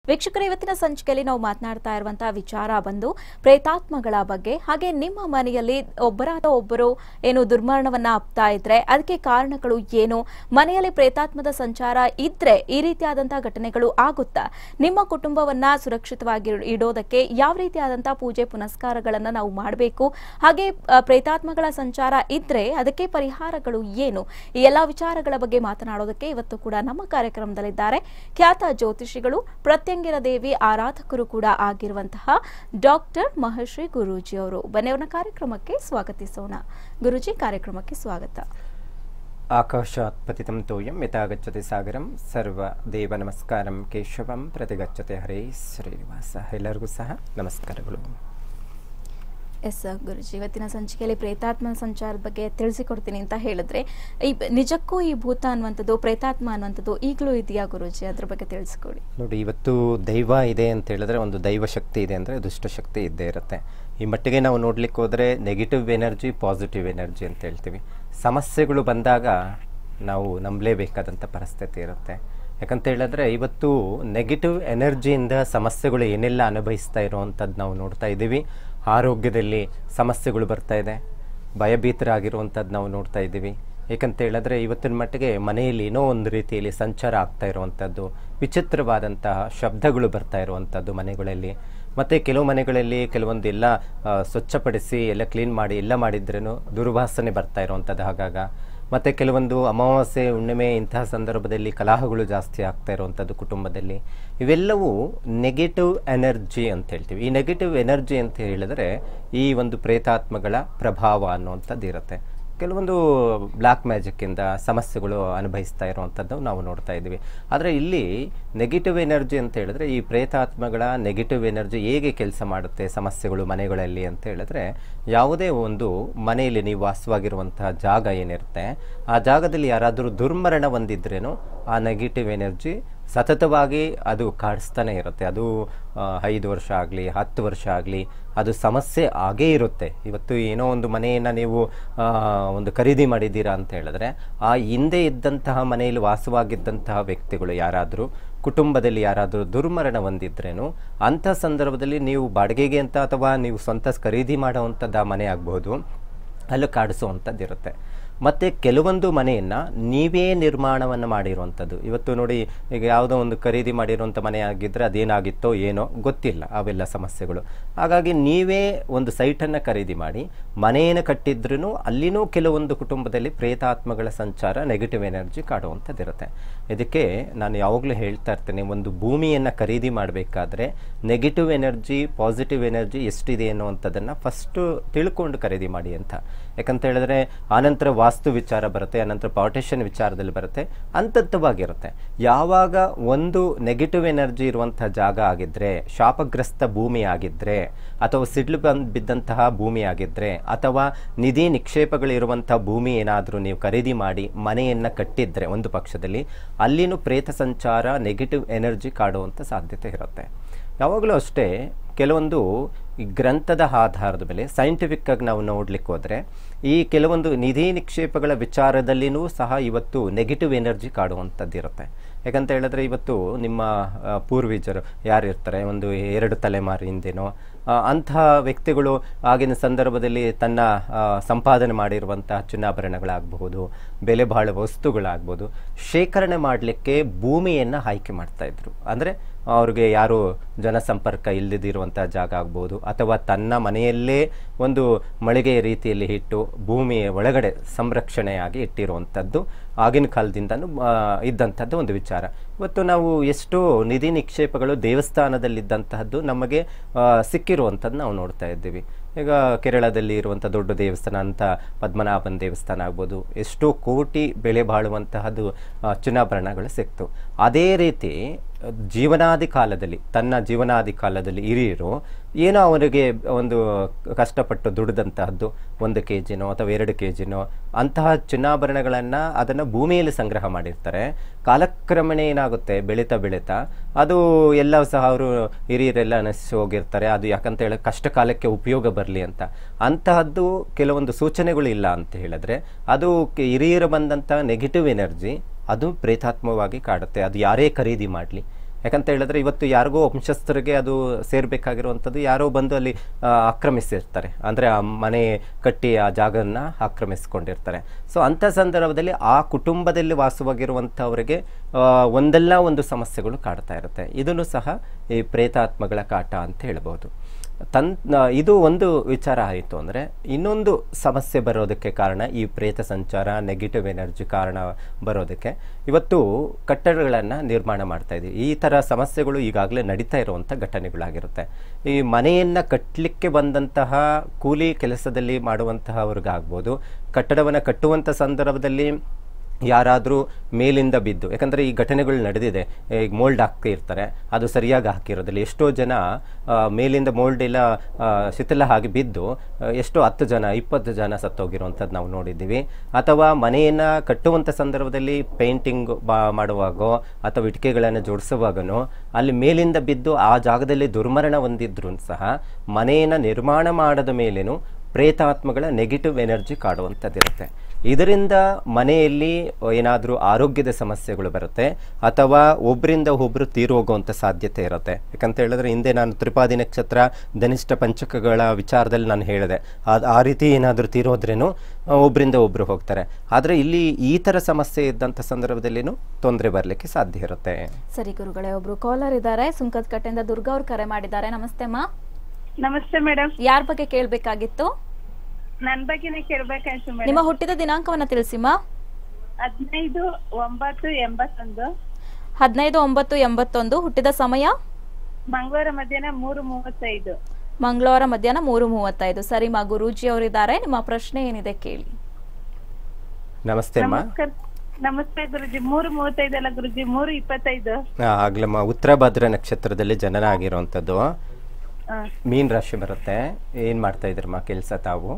ವೀಕ್ಷಕರ ಇವತ್ತಿನ ಸಂಚಿಕೆಯಲ್ಲಿ ನಾವು ಮಾತನಾಡ್ತಾ ಇರುವಂತಹ ವಿಚಾರ ಬಂದು ಪ್ರೇತಾತ್ಮಗಳ ಬಗ್ಗೆ ಹಾಗೆ ನಿಮ್ಮ ಮನೆಯಲ್ಲಿ ಒಬ್ಬರ ಅಥವಾ ಒಬ್ಬರು ಏನು ದುರ್ಮರಣವನ್ನ ಅಪ್ತಾ ಇದ್ರೆ ಅದಕ್ಕೆ ಕಾರಣಗಳು ಏನು ಮನೆಯಲ್ಲಿ ಪ್ರೇತಾತ್ಮದ ಸಂಚಾರ ಇದ್ರೆ ಈ ರೀತಿಯಾದಂತಹ ಘಟನೆಗಳು ಆಗುತ್ತಾ ನಿಮ್ಮ ಕುಟುಂಬವನ್ನ ಸುರಕ್ಷಿತವಾಗಿ ಇಡೋದಕ್ಕೆ ಯಾವ ರೀತಿಯಾದಂತಹ ಪೂಜೆ ಪುನಸ್ಕಾರಗಳನ್ನ ನಾವು ಮಾಡಬೇಕು ಹಾಗೆ ಆ, ಪ್ರೇತಾತ್ಮಗಳ ಸಂಚಾರ ಇದ್ರೆ ಅದಕ್ಕೆ ಪರಿಹಾರಗಳು ಏನು ಈ ಎಲ್ಲಾ ವಿಚಾರಗಳ ಬಗ್ಗೆ ಮಾತನಾಡೋದಕ್ಕೆ ಇವತ್ತು ಕೂಡ ನಮ್ಮ ಕಾರ್ಯಕ್ರಮದಲ್ಲಿದ್ದಾರೆ ಖ್ಯಾತ ಜ್ಯೋತಿಷಿಗಳು ಪ್ರತ್ಯಂಗಿರ ದೇವಿ ಆರಾಧಕರು ಕೂಡ ಆಗಿರುವಂತಹ ಡಾಕ್ಟರ್ ಮಹರ್ಷಿ ಗುರೂಜಿ ಅವರು ಬನ್ನಿವ್ರನ್ನ ಕಾರ್ಯಕ್ರಮಕ್ಕೆ ಸ್ವಾಗತಿಸೋಣ ಗುರೂಜಿ ಕಾರ್ಯಕ್ರಮಕ್ಕೆ ಸ್ವಾಗತ ಆಕಾಶಾತ್ ಪತಿತಂ ತೋಯಂ ಯಥಾಗಚ್ಚತಿ ಸಾಗರಂ ಸರ್ವ ದೇವ ನಮಸ್ಕಾರಂ ಕೇಶವಂ ಪ್ರತಿಗಚ್ಚತೆ ಹರೇ ಶ್ರೀನಿವಾಸ ಎಲ್ಲರಿಗೂ ಸಹ ನಮಸ್ಕಾರಗಳು ಎಸ್ ಗುರುಜಿ ಇವತ್ತಿನ ಸಂಚಿಕೆಯಲ್ಲಿ ಪ್ರೇತಾತ್ಮ ಸಂಚಾರದ ಬಗ್ಗೆ ತಿಳಿಸಿಕೊಡ್ತೀನಿ ಅಂತ ಹೇಳಿದ್ರೆ ಈ ನಿಜಕ್ಕೂ ಈ ಭೂತ ಅನ್ನುವಂಥದ್ದು ಪ್ರೇತಾತ್ಮ ಅನ್ನುವಂಥದ್ದು ಈಗಲೂ ಇದೆಯಾ ಗುರುಜಿ ಅದ್ರ ಬಗ್ಗೆ ತಿಳಿಸ್ಕೊಡಿ ನೋಡಿ ಇವತ್ತು ದೈವ ಇದೆ ಅಂತ ಹೇಳಿದ್ರೆ ಒಂದು ದೈವ ಶಕ್ತಿ ಇದೆ ಅಂದರೆ ದುಷ್ಟಶಕ್ತಿ ಇದ್ದೇ ಇರುತ್ತೆ ಈ ಮಟ್ಟಿಗೆ ನಾವು ನೋಡ್ಲಿಕ್ಕೆ ಹೋದರೆ ನೆಗೆಟಿವ್ ಎನರ್ಜಿ ಪಾಸಿಟಿವ್ ಎನರ್ಜಿ ಅಂತ ಹೇಳ್ತೀವಿ ಸಮಸ್ಯೆಗಳು ಬಂದಾಗ ನಾವು ನಂಬಲೇಬೇಕಾದಂಥ ಪರಿಸ್ಥಿತಿ ಇರುತ್ತೆ ಯಾಕಂತ ಹೇಳಿದ್ರೆ ಇವತ್ತು ನೆಗೆಟಿವ್ ಎನರ್ಜಿಯಿಂದ ಸಮಸ್ಯೆಗಳು ಏನೆಲ್ಲ ಅನುಭವಿಸ್ತಾ ಇರುವಂಥದ್ದು ನಾವು ನೋಡ್ತಾ ಇದ್ದೀವಿ ಆರೋಗ್ಯದಲ್ಲಿ ಸಮಸ್ಯೆಗಳು ಬರ್ತಾ ಇದೆ ಭಯಭೀತರಾಗಿರುವಂಥದ್ದು ನಾವು ನೋಡ್ತಾ ಇದ್ದೀವಿ ಏಕಂತ ಹೇಳಿದ್ರೆ ಇವತ್ತಿನ ಮಟ್ಟಿಗೆ ಮನೆಯಲ್ಲಿ ಏನೋ ಒಂದು ರೀತಿಯಲ್ಲಿ ಸಂಚಾರ ಆಗ್ತಾ ಇರುವಂಥದ್ದು ವಿಚಿತ್ರವಾದಂತಹ ಶಬ್ದಗಳು ಬರ್ತಾ ಇರುವಂಥದ್ದು ಮನೆಗಳಲ್ಲಿ ಮತ್ತು ಕೆಲವು ಮನೆಗಳಲ್ಲಿ ಕೆಲವೊಂದು ಎಲ್ಲ ಆ, ಸ್ವಚ್ಛಪಡಿಸಿ ಎಲ್ಲ ಕ್ಲೀನ್ ಮಾಡಿ ಎಲ್ಲ ಮಾಡಿದ್ರೂ ದುರ್ವಾಸನೆ ಬರ್ತಾ ಇರುವಂಥದ್ದು ಆಗಾಗ ಮತ್ತು ಕೆಲವೊಂದು ಅಮಾವಾಸ್ಯೆ ಹುಣ್ಣಿಮೆ ಇಂತಹ ಸಂದರ್ಭದಲ್ಲಿ ಕಲಹಗಳು ಜಾಸ್ತಿ ಆಗ್ತಾ ಇರುವಂಥದ್ದು ಕುಟುಂಬದಲ್ಲಿ ಇವೆಲ್ಲವೂ ನೆಗೆಟಿವ್ ಎನರ್ಜಿ ಅಂತ ಹೇಳ್ತೀವಿ ಈ ನೆಗೆಟಿವ್ ಎನರ್ಜಿ ಅಂತ ಹೇಳಿದರೆ ಈ ಒಂದು ಪ್ರೇತಾತ್ಮಗಳ ಪ್ರಭಾವ ಅನ್ನುವಂಥದ್ದು ಇರುತ್ತೆ ಕೆಲವೊಂದು ಬ್ಲ್ಯಾಕ್ ಮ್ಯಾಜಿಕ್ಕಿಂದ ಸಮಸ್ಯೆಗಳು ಅನುಭವಿಸ್ತಾ ಇರುವಂಥದ್ದು ನಾವು ನೋಡ್ತಾ ಇದ್ದೀವಿ ಆದರೆ ಇಲ್ಲಿ ನೆಗೆಟಿವ್ ಎನರ್ಜಿ ಅಂತ ಹೇಳಿದ್ರೆ ಈ ಪ್ರೇತಾತ್ಮಗಳ ನೆಗೆಟಿವ್ ಎನರ್ಜಿ ಹೇಗೆ ಕೆಲಸ ಮಾಡುತ್ತೆ ಸಮಸ್ಯೆಗಳು ಮನೆಗಳಲ್ಲಿ ಅಂತ ಹೇಳಿದ್ರೆ ಯಾವುದೇ ಒಂದು ಮನೆಯಲ್ಲಿ ನೀವು ವಾಸವಾಗಿರುವಂತಹ ಜಾಗ ಏನಿರುತ್ತೆ ಆ ಜಾಗದಲ್ಲಿ ಯಾರಾದರೂ ದುರ್ಮರಣ ಹೊಂದಿದ್ರೇನು ಆ ನೆಗೆಟಿವ್ ಎನರ್ಜಿ ಸತತವಾಗಿ ಅದು ಕಾಡಿಸ್ತಾನೆ ಇರುತ್ತೆ ಅದು ಆ, ಐದು ವರ್ಷ ಆಗಲಿ ಹತ್ತು ವರ್ಷ ಆಗಲಿ ಅದು ಸಮಸ್ಯೆ ಆಗೇ ಇರುತ್ತೆ ಇವತ್ತು ಏನೋ ಒಂದು ಮನೆಯನ್ನು ನೀವು ಆ, ಒಂದು ಖರೀದಿ ಮಾಡಿದ್ದೀರಾ ಅಂತ ಹೇಳಿದ್ರೆ ಆ ಹಿಂದೆ ಇದ್ದಂತಹ ಮನೆಯಲ್ಲಿ ವಾಸವಾಗಿದ್ದಂತಹ ವ್ಯಕ್ತಿಗಳು ಯಾರಾದರೂ ಕುಟುಂಬದಲ್ಲಿ ಯಾರಾದರೂ ದುರ್ಮರಣ ಹೊಂದಿದ್ರೇನು ಅಂಥ ಸಂದರ್ಭದಲ್ಲಿ ನೀವು ಬಾಡಿಗೆಗೆ ಅಂತ ಅಥವಾ ನೀವು ಸ್ವಂತ ಖರೀದಿ ಮಾಡೋವಂಥದ್ದು ಆ ಮನೆ ಆಗ್ಬೋದು ಅಲ್ಲೂ ಕಾಡಿಸುವಂಥದ್ದು ಇರುತ್ತೆ ಮತ್ತು ಕೆಲವೊಂದು ಮನೆಯನ್ನು ನೀವೇ ನಿರ್ಮಾಣವನ್ನು ಮಾಡಿರುವಂಥದ್ದು ಇವತ್ತು ನೋಡಿ ಈಗ ಯಾವುದೋ ಒಂದು ಖರೀದಿ ಮಾಡಿರುವಂಥ ಮನೆ ಆಗಿದ್ದರೆ ಅದೇನಾಗಿತ್ತೋ ಏನೋ ಗೊತ್ತಿಲ್ಲ ಅವೆಲ್ಲ ಸಮಸ್ಯೆಗಳು ಹಾಗಾಗಿ ನೀವೇ ಒಂದು ಸೈಟನ್ನು ಖರೀದಿ ಮಾಡಿ ಮನೆಯನ್ನು ಕಟ್ಟಿದ್ರೂ ಅಲ್ಲಿನೂ ಕೆಲವೊಂದು ಕುಟುಂಬದಲ್ಲಿ ಪ್ರೇತಾತ್ಮಗಳ ಸಂಚಾರ ನೆಗೆಟಿವ್ ಎನರ್ಜಿ ಕಾಡುವಂಥದ್ದು ಇರುತ್ತೆ ಇದಕ್ಕೆ ನಾನು ಯಾವಾಗಲೂ ಹೇಳ್ತಾ ಇರ್ತೇನೆ ಒಂದು ಭೂಮಿಯನ್ನು ಖರೀದಿ ಮಾಡಬೇಕಾದ್ರೆ ನೆಗೆಟಿವ್ ಎನರ್ಜಿ ಪಾಸಿಟಿವ್ ಎನರ್ಜಿ ಎಷ್ಟಿದೆ ಅನ್ನುವಂಥದ್ದನ್ನು ಫಸ್ಟು ತಿಳ್ಕೊಂಡು ಖರೀದಿ ಮಾಡಿ ಅಂತ ಯಾಕಂತ ಹೇಳಿದ್ರೆ ಆನಂತರ ವಾಸ್ತು ವಿಚಾರ ಬರುತ್ತೆ ಆನಂತರ ಪಾರ್ಟಿಷನ್ ವಿಚಾರದಲ್ಲಿ ಬರುತ್ತೆ ಅಂತತ್ವವಾಗಿರುತ್ತೆ ಯಾವಾಗ ಒಂದು ನೆಗೆಟಿವ್ ಎನರ್ಜಿ ಇರುವಂಥ ಜಾಗ ಆಗಿದ್ದರೆ ಶಾಪಗ್ರಸ್ತ ಭೂಮಿ ಆಗಿದ್ದರೆ ಅಥವಾ ಸಿಡ್ಲು ಬಂದು ಬಿದ್ದಂತಹ ಭೂಮಿ ಆಗಿದ್ದರೆ ಅಥವಾ ನಿಧಿ ನಿಕ್ಷೇಪಗಳಿರುವಂಥ ಭೂಮಿ ಏನಾದರೂ ನೀವು ಖರೀದಿ ಮಾಡಿ ಮನೆಯನ್ನು ಕಟ್ಟಿದ್ರೆ ಒಂದು ಪಕ್ಷದಲ್ಲಿ ಅಲ್ಲಿನೂ ಪ್ರೇತ ಸಂಚಾರ ನೆಗೆಟಿವ್ ಎನರ್ಜಿ ಕಾಡುವಂಥ ಸಾಧ್ಯತೆ ಇರುತ್ತೆ ಯಾವಾಗಲೂ ಅಷ್ಟೇ ಕೆಲವೊಂದು ಈ ಗ್ರಂಥದ ಆಧಾರದ ಮೇಲೆ ಸೈಂಟಿಫಿಕ್ ಆಗಿ ನಾವು ನೋಡ್ಲಿಕ್ಕೆ ಹೋದರೆ ಈ ಕೆಲವೊಂದು ನಿಧಿ ನಿಕ್ಷೇಪಗಳ ವಿಚಾರದಲ್ಲಿನೂ ಸಹ ಇವತ್ತು ನೆಗೆಟಿವ್ ಎನರ್ಜಿ ಕಾಡುವಂಥದ್ದು ಇರುತ್ತೆ ಯಾಕಂತ ಹೇಳಿದ್ರೆ ಇವತ್ತು ನಿಮ್ಮ ಆ, ಪೂರ್ವಜರು ಯಾರಿರ್ತಾರೆ ಒಂದು ಎರಡು ತಲೆಮಾರು ಹಿಂದೆನೋ ಆ, ಅಂತಹ ವ್ಯಕ್ತಿಗಳು ಆಗಿನ ಸಂದರ್ಭದಲ್ಲಿ ತನ್ನ ಆ, ಸಂಪಾದನೆ ಮಾಡಿರುವಂತಹ ಚಿನ್ನಾಭರಣಗಳಾಗಬಹುದು ಬೆಲೆ ಬಾಳುವ ವಸ್ತುಗಳಾಗ್ಬೋದು ಶೇಖರಣೆ ಮಾಡಲಿಕ್ಕೆ ಭೂಮಿಯನ್ನು ಆಯ್ಕೆ ಮಾಡ್ತಾ ಇದ್ರು ಅಂದರೆ ಅವ್ರಿಗೆ ಯಾರು ಜನಸಂಪರ್ಕ ಇಲ್ಲದಿರುವಂಥ ಜಾಗ ಆಗ್ಬೋದು ಅಥವಾ ತನ್ನ ಮನೆಯಲ್ಲೇ ಒಂದು ಮಳಿಗೆ ರೀತಿಯಲ್ಲಿ ಇಟ್ಟು ಭೂಮಿಯ ಒಳಗಡೆ ಸಂರಕ್ಷಣೆಯಾಗಿ ಇಟ್ಟಿರುವಂಥದ್ದು ಆಗಿನ ಕಾಲದಿಂದನೂ ಆ, ಇದ್ದಂಥದ್ದು ಒಂದು ವಿಚಾರ ಇವತ್ತು ನಾವು ಎಷ್ಟೋ ನಿಧಿ ನಿಕ್ಷೇಪಗಳು ದೇವಸ್ಥಾನದಲ್ಲಿದ್ದಂತಹದ್ದು ನಮಗೆ ಆ, ಸಿಕ್ಕಿರುವಂಥದ್ದು ನಾವು ನೋಡ್ತಾ ಇದ್ದೀವಿ ಈಗ ಕೇರಳದಲ್ಲಿ ಇರುವಂಥ ದೊಡ್ಡ ದೇವಸ್ಥಾನ ಅಂತ ಪದ್ಮನಾಭನ್ ದೇವಸ್ಥಾನ ಆಗ್ಬೋದು ಎಷ್ಟೋ ಕೋಟಿ ಬೆಲೆ ಬಾಳುವಂತಹದ್ದು ಆ, ಚಿನ್ನಾಭರಣಗಳು ಸಿಕ್ತು ಅದೇ ರೀತಿ ಆ, ಜೀವನಾದಿ ಕಾಲದಲ್ಲಿ ತನ್ನ ಜೀವನಾದಿ ಕಾಲದಲ್ಲಿ ಹಿರಿಯರು ಏನೋ ಅವರಿಗೆ ಒಂದು ಕಷ್ಟಪಟ್ಟು ದುಡಿದಂತಹದ್ದು ಒಂದು ಕೆ ಜಿನೋ ಅಥವಾ ಎರಡು ಕೆ ಜಿನೋ ಅಂತಹ ಚಿನ್ನಾಭರಣಗಳನ್ನು ಅದನ್ನು ಭೂಮಿಯಲ್ಲಿ ಸಂಗ್ರಹ ಮಾಡಿರ್ತಾರೆ ಕಾಲಕ್ರಮೇಣ ಏನಾಗುತ್ತೆ ಬೆಳೀತಾ ಬೆಳೀತಾ ಅದು ಎಲ್ಲ ಸಹ ಅವರು ಹಿರಿಯರೆಲ್ಲ ನಶಿಸಿ ಹೋಗಿರ್ತಾರೆ ಅದು ಯಾಕಂತ ಹೇಳಿ ಕಷ್ಟ ಕಾಲಕ್ಕೆ ಉಪಯೋಗ ಬರಲಿ ಅಂತ ಅಂತಹದ್ದು ಕೆಲವೊಂದು ಸೂಚನೆಗಳು ಇಲ್ಲ ಅಂತ ಹೇಳಿದ್ರೆ ಅದು ಕೆ- ಹಿರಿಯರು ಬಂದಂಥ ನೆಗೆಟಿವ್ ಎನರ್ಜಿ ಅದು ಪ್ರೇತಾತ್ಮವಾಗಿ ಕಾಡುತ್ತೆ ಅದು ಯಾರೇ ಖರೀದಿ ಮಾಡಲಿ ಯಾಕಂತ ಹೇಳಿದ್ರೆ ಇವತ್ತು ಯಾರಿಗೋ ವಂಶಸ್ಥರಿಗೆ ಅದು ಸೇರ್ಬೇಕಾಗಿರುವಂಥದ್ದು ಯಾರೋ ಬಂದು ಅಲ್ಲಿ ಆ, ಆಕ್ರಮಿಸಿರ್ತಾರೆ ಅಂದ್ರೆ ಆ ಮನೆ ಕಟ್ಟಿ ಆ ಜಾಗನ್ನ ಆಕ್ರಮಿಸ್ಕೊಂಡಿರ್ತಾರೆ ಸೊ ಅಂಥ ಸಂದರ್ಭದಲ್ಲಿ ಆ ಕುಟುಂಬದಲ್ಲಿ ವಾಸವಾಗಿರುವಂಥವರಿಗೆ ಆ, ಒಂದಲ್ಲ ಒಂದು ಸಮಸ್ಯೆಗಳು ಕಾಡ್ತಾ ಇರುತ್ತೆ ಇದನ್ನು ಸಹ ಈ ಪ್ರೇತಾತ್ಮಗಳ ಕಾಟ ಅಂತ ಹೇಳ್ಬೋದು ತನ್ ನ- ಇದು ಒಂದು ವಿಚಾರ ಆಯಿತು ಅಂದರೆ ಇನ್ನೊಂದು ಸಮಸ್ಯೆ ಬರೋದಕ್ಕೆ ಕಾರಣ ಈ ಪ್ರೇತ ಸಂಚಾರ ನೆಗೆಟಿವ್ ಎನರ್ಜಿ ಕಾರಣ ಬರೋದಕ್ಕೆ ಇವತ್ತು ಕಟ್ಟಡಗಳನ್ನು ನಿರ್ಮಾಣ ಮಾಡ್ತಾ ಇದ್ದೀವಿ ಈ ಥರ ಸಮಸ್ಯೆಗಳು ಈಗಾಗಲೇ ನಡೀತಾ ಇರುವಂಥ ಘಟನೆಗಳಾಗಿರುತ್ತೆ ಈ ಮನೆಯನ್ನು ಕಟ್ಟಲಿಕ್ಕೆ ಬಂದಂತಹ ಕೂಲಿ ಕೆಲಸದಲ್ಲಿ ಮಾಡುವಂತಹವ್ರಿಗಾಗ್ಬೋದು ಕಟ್ಟಡವನ್ನು ಕಟ್ಟುವಂಥ ಸಂದರ್ಭದಲ್ಲಿ ಯಾರಾದರೂ ಮೇಲಿಂದ ಬಿದ್ದು ಯಾಕಂದರೆ ಈ ಘಟನೆಗಳು ನಡೆದಿದೆ ಈಗ ಮೋಲ್ಡ್ ಹಾಕಿ ಇರ್ತಾರೆ ಅದು ಸರಿಯಾಗಿ ಹಾಕಿರೋದಿಲ್ಲ ಎಷ್ಟೋ ಜನ ಆ, ಮೇಲಿಂದ ಮೋಲ್ಡ್ ಎಲ್ಲ ಆ, ಶಿಥಿಲ ಆಗಿ ಬಿದ್ದು ಆ, ಎಷ್ಟೋ ಹತ್ತು ಜನ ಇಪ್ಪತ್ತು ಜನ ಸತ್ತೋಗಿರುವಂಥದ್ದು ನಾವು ನೋಡಿದ್ದೀವಿ ಅಥವಾ ಮನೆಯನ್ನು ಕಟ್ಟುವಂಥ ಸಂದರ್ಭದಲ್ಲಿ ಪೇಂಟಿಂಗ್ ಬಾ ಮಾಡುವಾಗೋ ಅಥವಾ ಇಟ್ಟಿಗೆಗಳನ್ನು ಜೋಡಿಸುವಾಗನೋ ಅಲ್ಲಿ ಮೇಲಿಂದ ಬಿದ್ದು ಆ ಜಾಗದಲ್ಲಿ ದುರ್ಮರಣ ಹೊಂದಿದ್ರು ಸಹ ಮನೆಯನ್ನು ನಿರ್ಮಾಣ ಮಾಡದ ಮೇಲೇನು ಪ್ರೇತಾತ್ಮಗಳ ನೆಗೆಟಿವ್ ಎನರ್ಜಿ ಕಾಡುವಂಥದ್ದಿರುತ್ತೆ ಇದರಿಂದ ಮನೆಯಲ್ಲಿ ಏನಾದರೂ ಆರೋಗ್ಯದ ಸಮಸ್ಯೆಗಳು ಬರುತ್ತೆ ಅಥವಾ ಒಬ್ಬರಿಂದ ಒಬ್ಬರು ತೀರು ಹೋಗುವಂಥ ಸಾಧ್ಯತೆ ಇರುತ್ತೆ ಯಾಕಂತ ಹೇಳಿದ್ರೆ ಹಿಂದೆ ನಾನು ತ್ರಿಪಾದಿ ನಕ್ಷತ್ರ ಧನಿಷ್ಠ ಪಂಚಕಗಳ ವಿಚಾರದಲ್ಲಿ ನಾನು ಹೇಳಿದೆ ಅದು ಆ ರೀತಿ ಏನಾದರೂ ತೀರೋದ್ರೇನು ಒಬ್ಬರಿಂದ ಒಬ್ಬರು ಹೋಗ್ತಾರೆ ಆದರೆ ಇಲ್ಲಿ ಈ ಥರ ಸಮಸ್ಯೆ ಇದ್ದಂಥ ಸಂದರ್ಭದಲ್ಲಿನೂ ತೊಂದರೆ ಬರಲಿಕ್ಕೆ ಸಾಧ್ಯ ಇರುತ್ತೆ ಸರಿ ಗುರುಗಳೇ ಒಬ್ರು ಕಾಲರ್ ಇದ್ದಾರೆ ಸುಂಕದ ಕಟ್ಟೆಯಿಂದ ದುರ್ಗಾ ಅವ್ರು ಕರೆ ಮಾಡಿದ್ದಾರೆ ನಮಸ್ತೆ ಅಮ್ಮ ನಮಸ್ತೆ ಮೇಡಮ್ ಯಾರ ಬಗ್ಗೆ ಕೇಳಬೇಕಾಗಿತ್ತು ನನ್ ಬಗ್ಗೆನೇ ಕೇಳ್ಬೇಕಾಯ್ತು ನಿಮ್ಮ ಮೇಡಮ್ ಹುಟ್ಟಿದ ದಿನಾಂಕವನ್ನ ತಿಳಿಸಿಮ್ಮ ಹದಿನೈದು ಒಂಬತ್ತು ಎಂಬತ್ತೊಂದು ಹದಿನೈದು ಒಂಬತ್ತು ಎಂಬತ್ತೊಂದು ಹುಟ್ಟಿದ ಸಮಯ ಮಂಗಳವಾರ ಮಧ್ಯಾಹ್ನ ಮೂರು ಮೂವತ್ತೈದು ಮಂಗಳವಾರ ಮಧ್ಯಾಹ್ನ ಮೂರು ಮೂವತ್ತೈದು ಸರಿ ಮಾ ಗುರೂಜಿ ಅವರಿದ್ದಾರೆ ನಿಮ್ಮ ಪ್ರಶ್ನೆ ಏನಿದೆ ಕೇಳಿ ನಮಸ್ತೆ ಅಮ್ಮ ನಮಸ್ಕಾರ ನಮಸ್ತೆ ಗುರುಜಿ ಮೂರು ಮೂವತ್ತೈದು ಅಲ್ಲ ಗುರುಜಿ ಮೂರು ಇಪ್ಪತ್ತೈದು ಆಗ್ಲಮ್ಮ ಉತ್ತರ ಭದ್ರ ನಕ್ಷತ್ರದಲ್ಲಿ ಜನನ ಆಗಿರುವಂಥದ್ದು ಹ. ಮೀನ್ ರಾಶಿ ಬರುತ್ತೆ ಏನು ಮಾಡ್ತಾ ಇದ್ರಮ್ಮ ಕೆಲಸ ತಾವು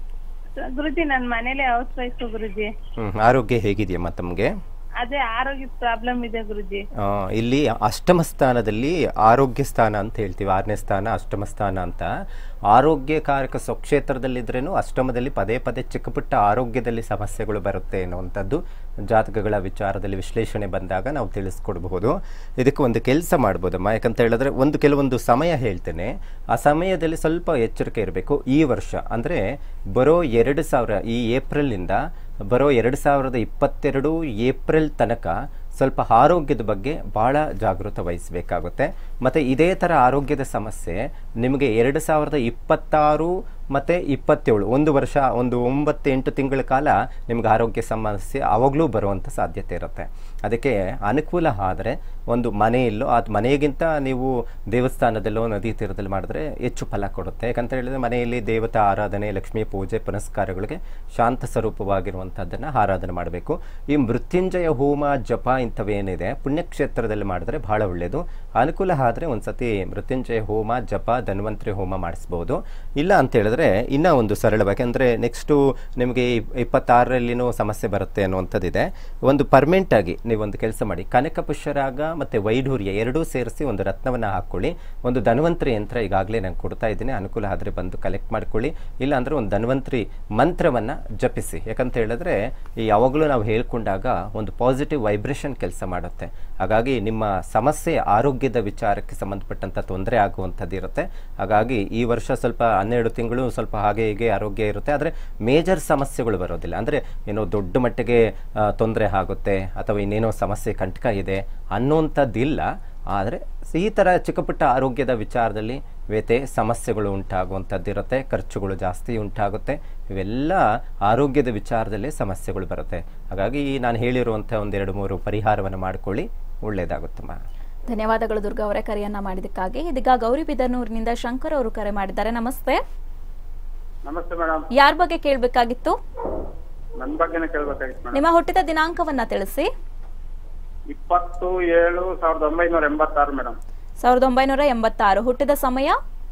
ಗುರುಜಿ ನನ್ ಮನೇಲೆ ಹೌಸ್ ವೈಫ್ ಗುರುಜಿ ಹ್ಮ್, ಆರೋಗ್ಯ ಹೇಗಿದೆಯಮ್ಮ ತಮಗೆ ಅದೇ ಆರೋಗ್ಯದ ಪ್ರಾಬ್ಲಮ್ ಇದೆ ಗುರುಜಿ ಇಲ್ಲಿ ಅಷ್ಟಮ ಸ್ಥಾನದಲ್ಲಿ ಆರೋಗ್ಯ ಸ್ಥಾನ ಅಂತ ಹೇಳ್ತೀವಿ ಆರನೇ ಸ್ಥಾನ ಅಷ್ಟಮ ಸ್ಥಾನ ಅಂತ ಆರೋಗ್ಯಕಾರಕ ಸ್ವಕ್ಷೇತ್ರದಲ್ಲಿದ್ರೇನು ಅಷ್ಟಮದಲ್ಲಿ ಪದೇ ಪದೇ ಚಿಕ್ಕ ಪುಟ್ಟ ಆರೋಗ್ಯದಲ್ಲಿ ಸಮಸ್ಯೆಗಳು ಬರುತ್ತೆ ಅನ್ನುವಂಥದ್ದು ಜಾತಕಗಳ ವಿಚಾರದಲ್ಲಿ ವಿಶ್ಲೇಷಣೆ ಬಂದಾಗ ನಾವು ತಿಳಿಸ್ಕೊಡ್ಬಹುದು ಇದಕ್ಕೆ ಒಂದು ಕೆಲಸ ಮಾಡ್ಬೋದಮ್ಮ ಯಾಕಂತ ಹೇಳಿದ್ರೆ ಒಂದು ಕೆಲವೊಂದು ಸಮಯ ಹೇಳ್ತೇನೆ ಆ ಸಮಯದಲ್ಲಿ ಸ್ವಲ್ಪ ಎಚ್ಚರಿಕೆ ಇರಬೇಕು ಈ ವರ್ಷ ಅಂದರೆ ಬರೋ ಎರಡು ಸಾವಿರ ಈ ಏಪ್ರಿಲಿಂದ ಬರೋ ಎರಡು ಸಾವಿರದ ಇಪ್ಪತ್ತೆರಡು ಏಪ್ರಿಲ್ ತನಕ ಸ್ವಲ್ಪ ಆರೋಗ್ಯದ ಬಗ್ಗೆ ಭಾಳ ಜಾಗೃತ ವಹಿಸಬೇಕಾಗುತ್ತೆ ಮತ್ತು ಇದೇ ಥರ ಆರೋಗ್ಯದ ಸಮಸ್ಯೆ ನಿಮಗೆ ಎರಡು ಸಾವಿರದ ಇಪ್ಪತ್ತಾರು ಮತ್ತು ಇಪ್ಪತ್ತೇಳು ಒಂದು ವರ್ಷ ಒಂದು ಒಂಬತ್ತು ಎಂಟು ತಿಂಗಳ ಕಾಲ ನಿಮ್ಗೆ ಆರೋಗ್ಯ ಸಮಸ್ಯೆ ಆವಾಗಲೂ ಬರುವಂಥ ಸಾಧ್ಯತೆ ಇರುತ್ತೆ ಅದಕ್ಕೆ ಅನುಕೂಲ ಆದರೆ ಒಂದು ಮನೆಯಲ್ಲೋ ಅದು ಮನೆಗಿಂತ ನೀವು ದೇವಸ್ಥಾನದಲ್ಲೋ ನದಿ ತೀರದಲ್ಲಿ ಮಾಡಿದ್ರೆ ಹೆಚ್ಚು ಫಲ ಕೊಡುತ್ತೆ ಯಾಕಂತ ಹೇಳಿದ್ರೆ ಮನೆಯಲ್ಲಿ ದೇವತಾ ಆರಾಧನೆ ಲಕ್ಷ್ಮೀ ಪೂಜೆ ಪುನಸ್ಕಾರಗಳಿಗೆ ಶಾಂತ ಸ್ವರೂಪವಾಗಿರುವಂಥದ್ದನ್ನು ಆರಾಧನೆ ಮಾಡಬೇಕು ಈ ಮೃತ್ಯುಂಜಯ ಹೋಮ ಜಪ ಇಂಥವೇನಿದೆ ಪುಣ್ಯಕ್ಷೇತ್ರದಲ್ಲಿ ಮಾಡಿದ್ರೆ ಬಹಳ ಒಳ್ಳೆಯದು ಅನುಕೂಲ ಆದರೆ ಒಂದು ಸತಿ ಮೃತ್ಯುಂಜಯ ಹೋಮ ಜಪ ಧನ್ವಂತರಿ ಹೋಮ ಮಾಡಿಸ್ಬೋದು ಇಲ್ಲ ಅಂತ ಹೇಳಿದ್ರೆ ಇನ್ನೂ ಒಂದು ಸರಳವಾಗಿ ಅಂದರೆ ನೆಕ್ಸ್ಟು ನಿಮಗೆ ಇಪ್- ಇಪ್ಪತ್ತಾರರಲ್ಲಿನೂ ಸಮಸ್ಯೆ ಬರುತ್ತೆ ಅನ್ನುವಂಥದ್ದಿದೆ ಒಂದು ಪರ್ಮೆಂಟ್ ಆಗಿ ನೀವೊಂದು ಕೆಲಸ ಮಾಡಿ ಕನಕ ಪುಷ್ಯರಾಗ ಮತ್ತು ವೈಢೂರ್ಯ ಎರಡೂ ಸೇರಿಸಿ ಒಂದು ರತ್ನವನ್ನು ಹಾಕ್ಕೊಳ್ಳಿ ಒಂದು ಧನ್ವಂತರಿ ಯಂತ್ರ ಈಗಾಗಲೇ ನಾನು ಕೊಡ್ತಾ ಇದ್ದೀನಿ ಅನುಕೂಲ ಆದರೆ ಬಂದು ಕಲೆಕ್ಟ್ ಮಾಡ್ಕೊಳ್ಳಿ ಇಲ್ಲ ಅಂದರೆ ಒಂದು ಧನ್ವಂತರಿ ಮಂತ್ರವನ್ನು ಜಪಿಸಿ ಯಾಕಂತ ಹೇಳಿದ್ರೆ ಈ ಯಾವಾಗಲೂ ನಾವು ಹೇಳ್ಕೊಂಡಾಗ ಒಂದು ಪಾಸಿಟಿವ್ ವೈಬ್ರೇಷನ್ ಕೆಲಸ ಮಾಡುತ್ತೆ ಹಾಗಾಗಿ ನಿಮ್ಮ ಸಮಸ್ಯೆ ಆರೋಗ್ಯದ ವಿಚಾರಕ್ಕೆ ಸಂಬಂಧಪಟ್ಟಂಥ ತೊಂದರೆ ಆಗುವಂಥದ್ದು ಇರುತ್ತೆ ಹಾಗಾಗಿ ಈ ವರ್ಷ ಸ್ವಲ್ಪ ಹನ್ನೆರಡು ತಿಂಗಳು ಸ್ವಲ್ಪ ಹಾಗೆ ಹೀಗೆ ಆರೋಗ್ಯ ಇರುತ್ತೆ ಆದರೆ ಮೇಜರ್ ಸಮಸ್ಯೆಗಳು ಬರೋದಿಲ್ಲ ಅಂದರೆ ಏನೋ ದೊಡ್ಡ ಮಟ್ಟಿಗೆ ತೊಂದರೆ ಆಗುತ್ತೆ ಅಥವಾ ಇನ್ನೇನೋ ಸಮಸ್ಯೆ ಕಂಟಕ ಇದೆ ಅನ್ನೋಂಥದ್ದಿಲ್ಲ ಆದರೆ ಈ ಥರ ಚಿಕ್ಕ ಪುಟ್ಟ ಆರೋಗ್ಯದ ವಿಚಾರದಲ್ಲಿ ವ್ಯತೆ ಸಮಸ್ಯೆಗಳು ಉಂಟಾಗುವಂಥದ್ದಿರುತ್ತೆ ಖರ್ಚುಗಳು ಜಾಸ್ತಿ ಉಂಟಾಗುತ್ತೆ ಇವೆಲ್ಲ ಆರೋಗ್ಯದ ವಿಚಾರದಲ್ಲಿ ಸಮಸ್ಯೆಗಳು ಬರುತ್ತೆ ಹಾಗಾಗಿ ನಾನು ಹೇಳಿರುವಂಥ ಒಂದೆರಡು ಮೂರು ಪರಿಹಾರವನ್ನು ಮಾಡ್ಕೊಳ್ಳಿ ಒಳ್ಳೆಯದಾಗುತ್ತಮ್ಮ ಧನ್ಯವಾದಗಳು ದುರ್ಗಾ ಅವರೇ ಕರೆಯನ್ನ ಮಾಡಿದ್ದಕ್ಕಾಗಿ ಇದೀಗ ಗೌರಿಬಿದನೂರಿನಿಂದ ಶಂಕರ್ ಅವರು ಕರೆ ಮಾಡಿದ್ದಾರೆ ನಮಸ್ತೆ ನಮಸ್ತೆ ಮೇಡಮ್ ಯಾರ ಬಗ್ಗೆ ಕೇಳಬೇಕಾಗಿತ್ತು ನನ್ನ ಬಗ್ಗೆನೇ ಕೇಳ್ಬೇಕಾಗಿತ್ತು ಮೇಡಮ್ ನಿಮ್ಮ ಹುಟ್ಟಿದ ದಿನಾಂಕವನ್ನ ತಿಳಿಸಿ ಇಪ್ಪತ್ತು ಏಳು ಸಾವಿರದ ಒಂಬೈನೂರ ಎಂಬತ್ತಾರು ಮೇಡಮ್ ಸಾವಿರದ ಒಂಬೈನೂರ ಎಂಬತ್ತಾರು ಹುಟ್ಟಿದ ಸಮಯ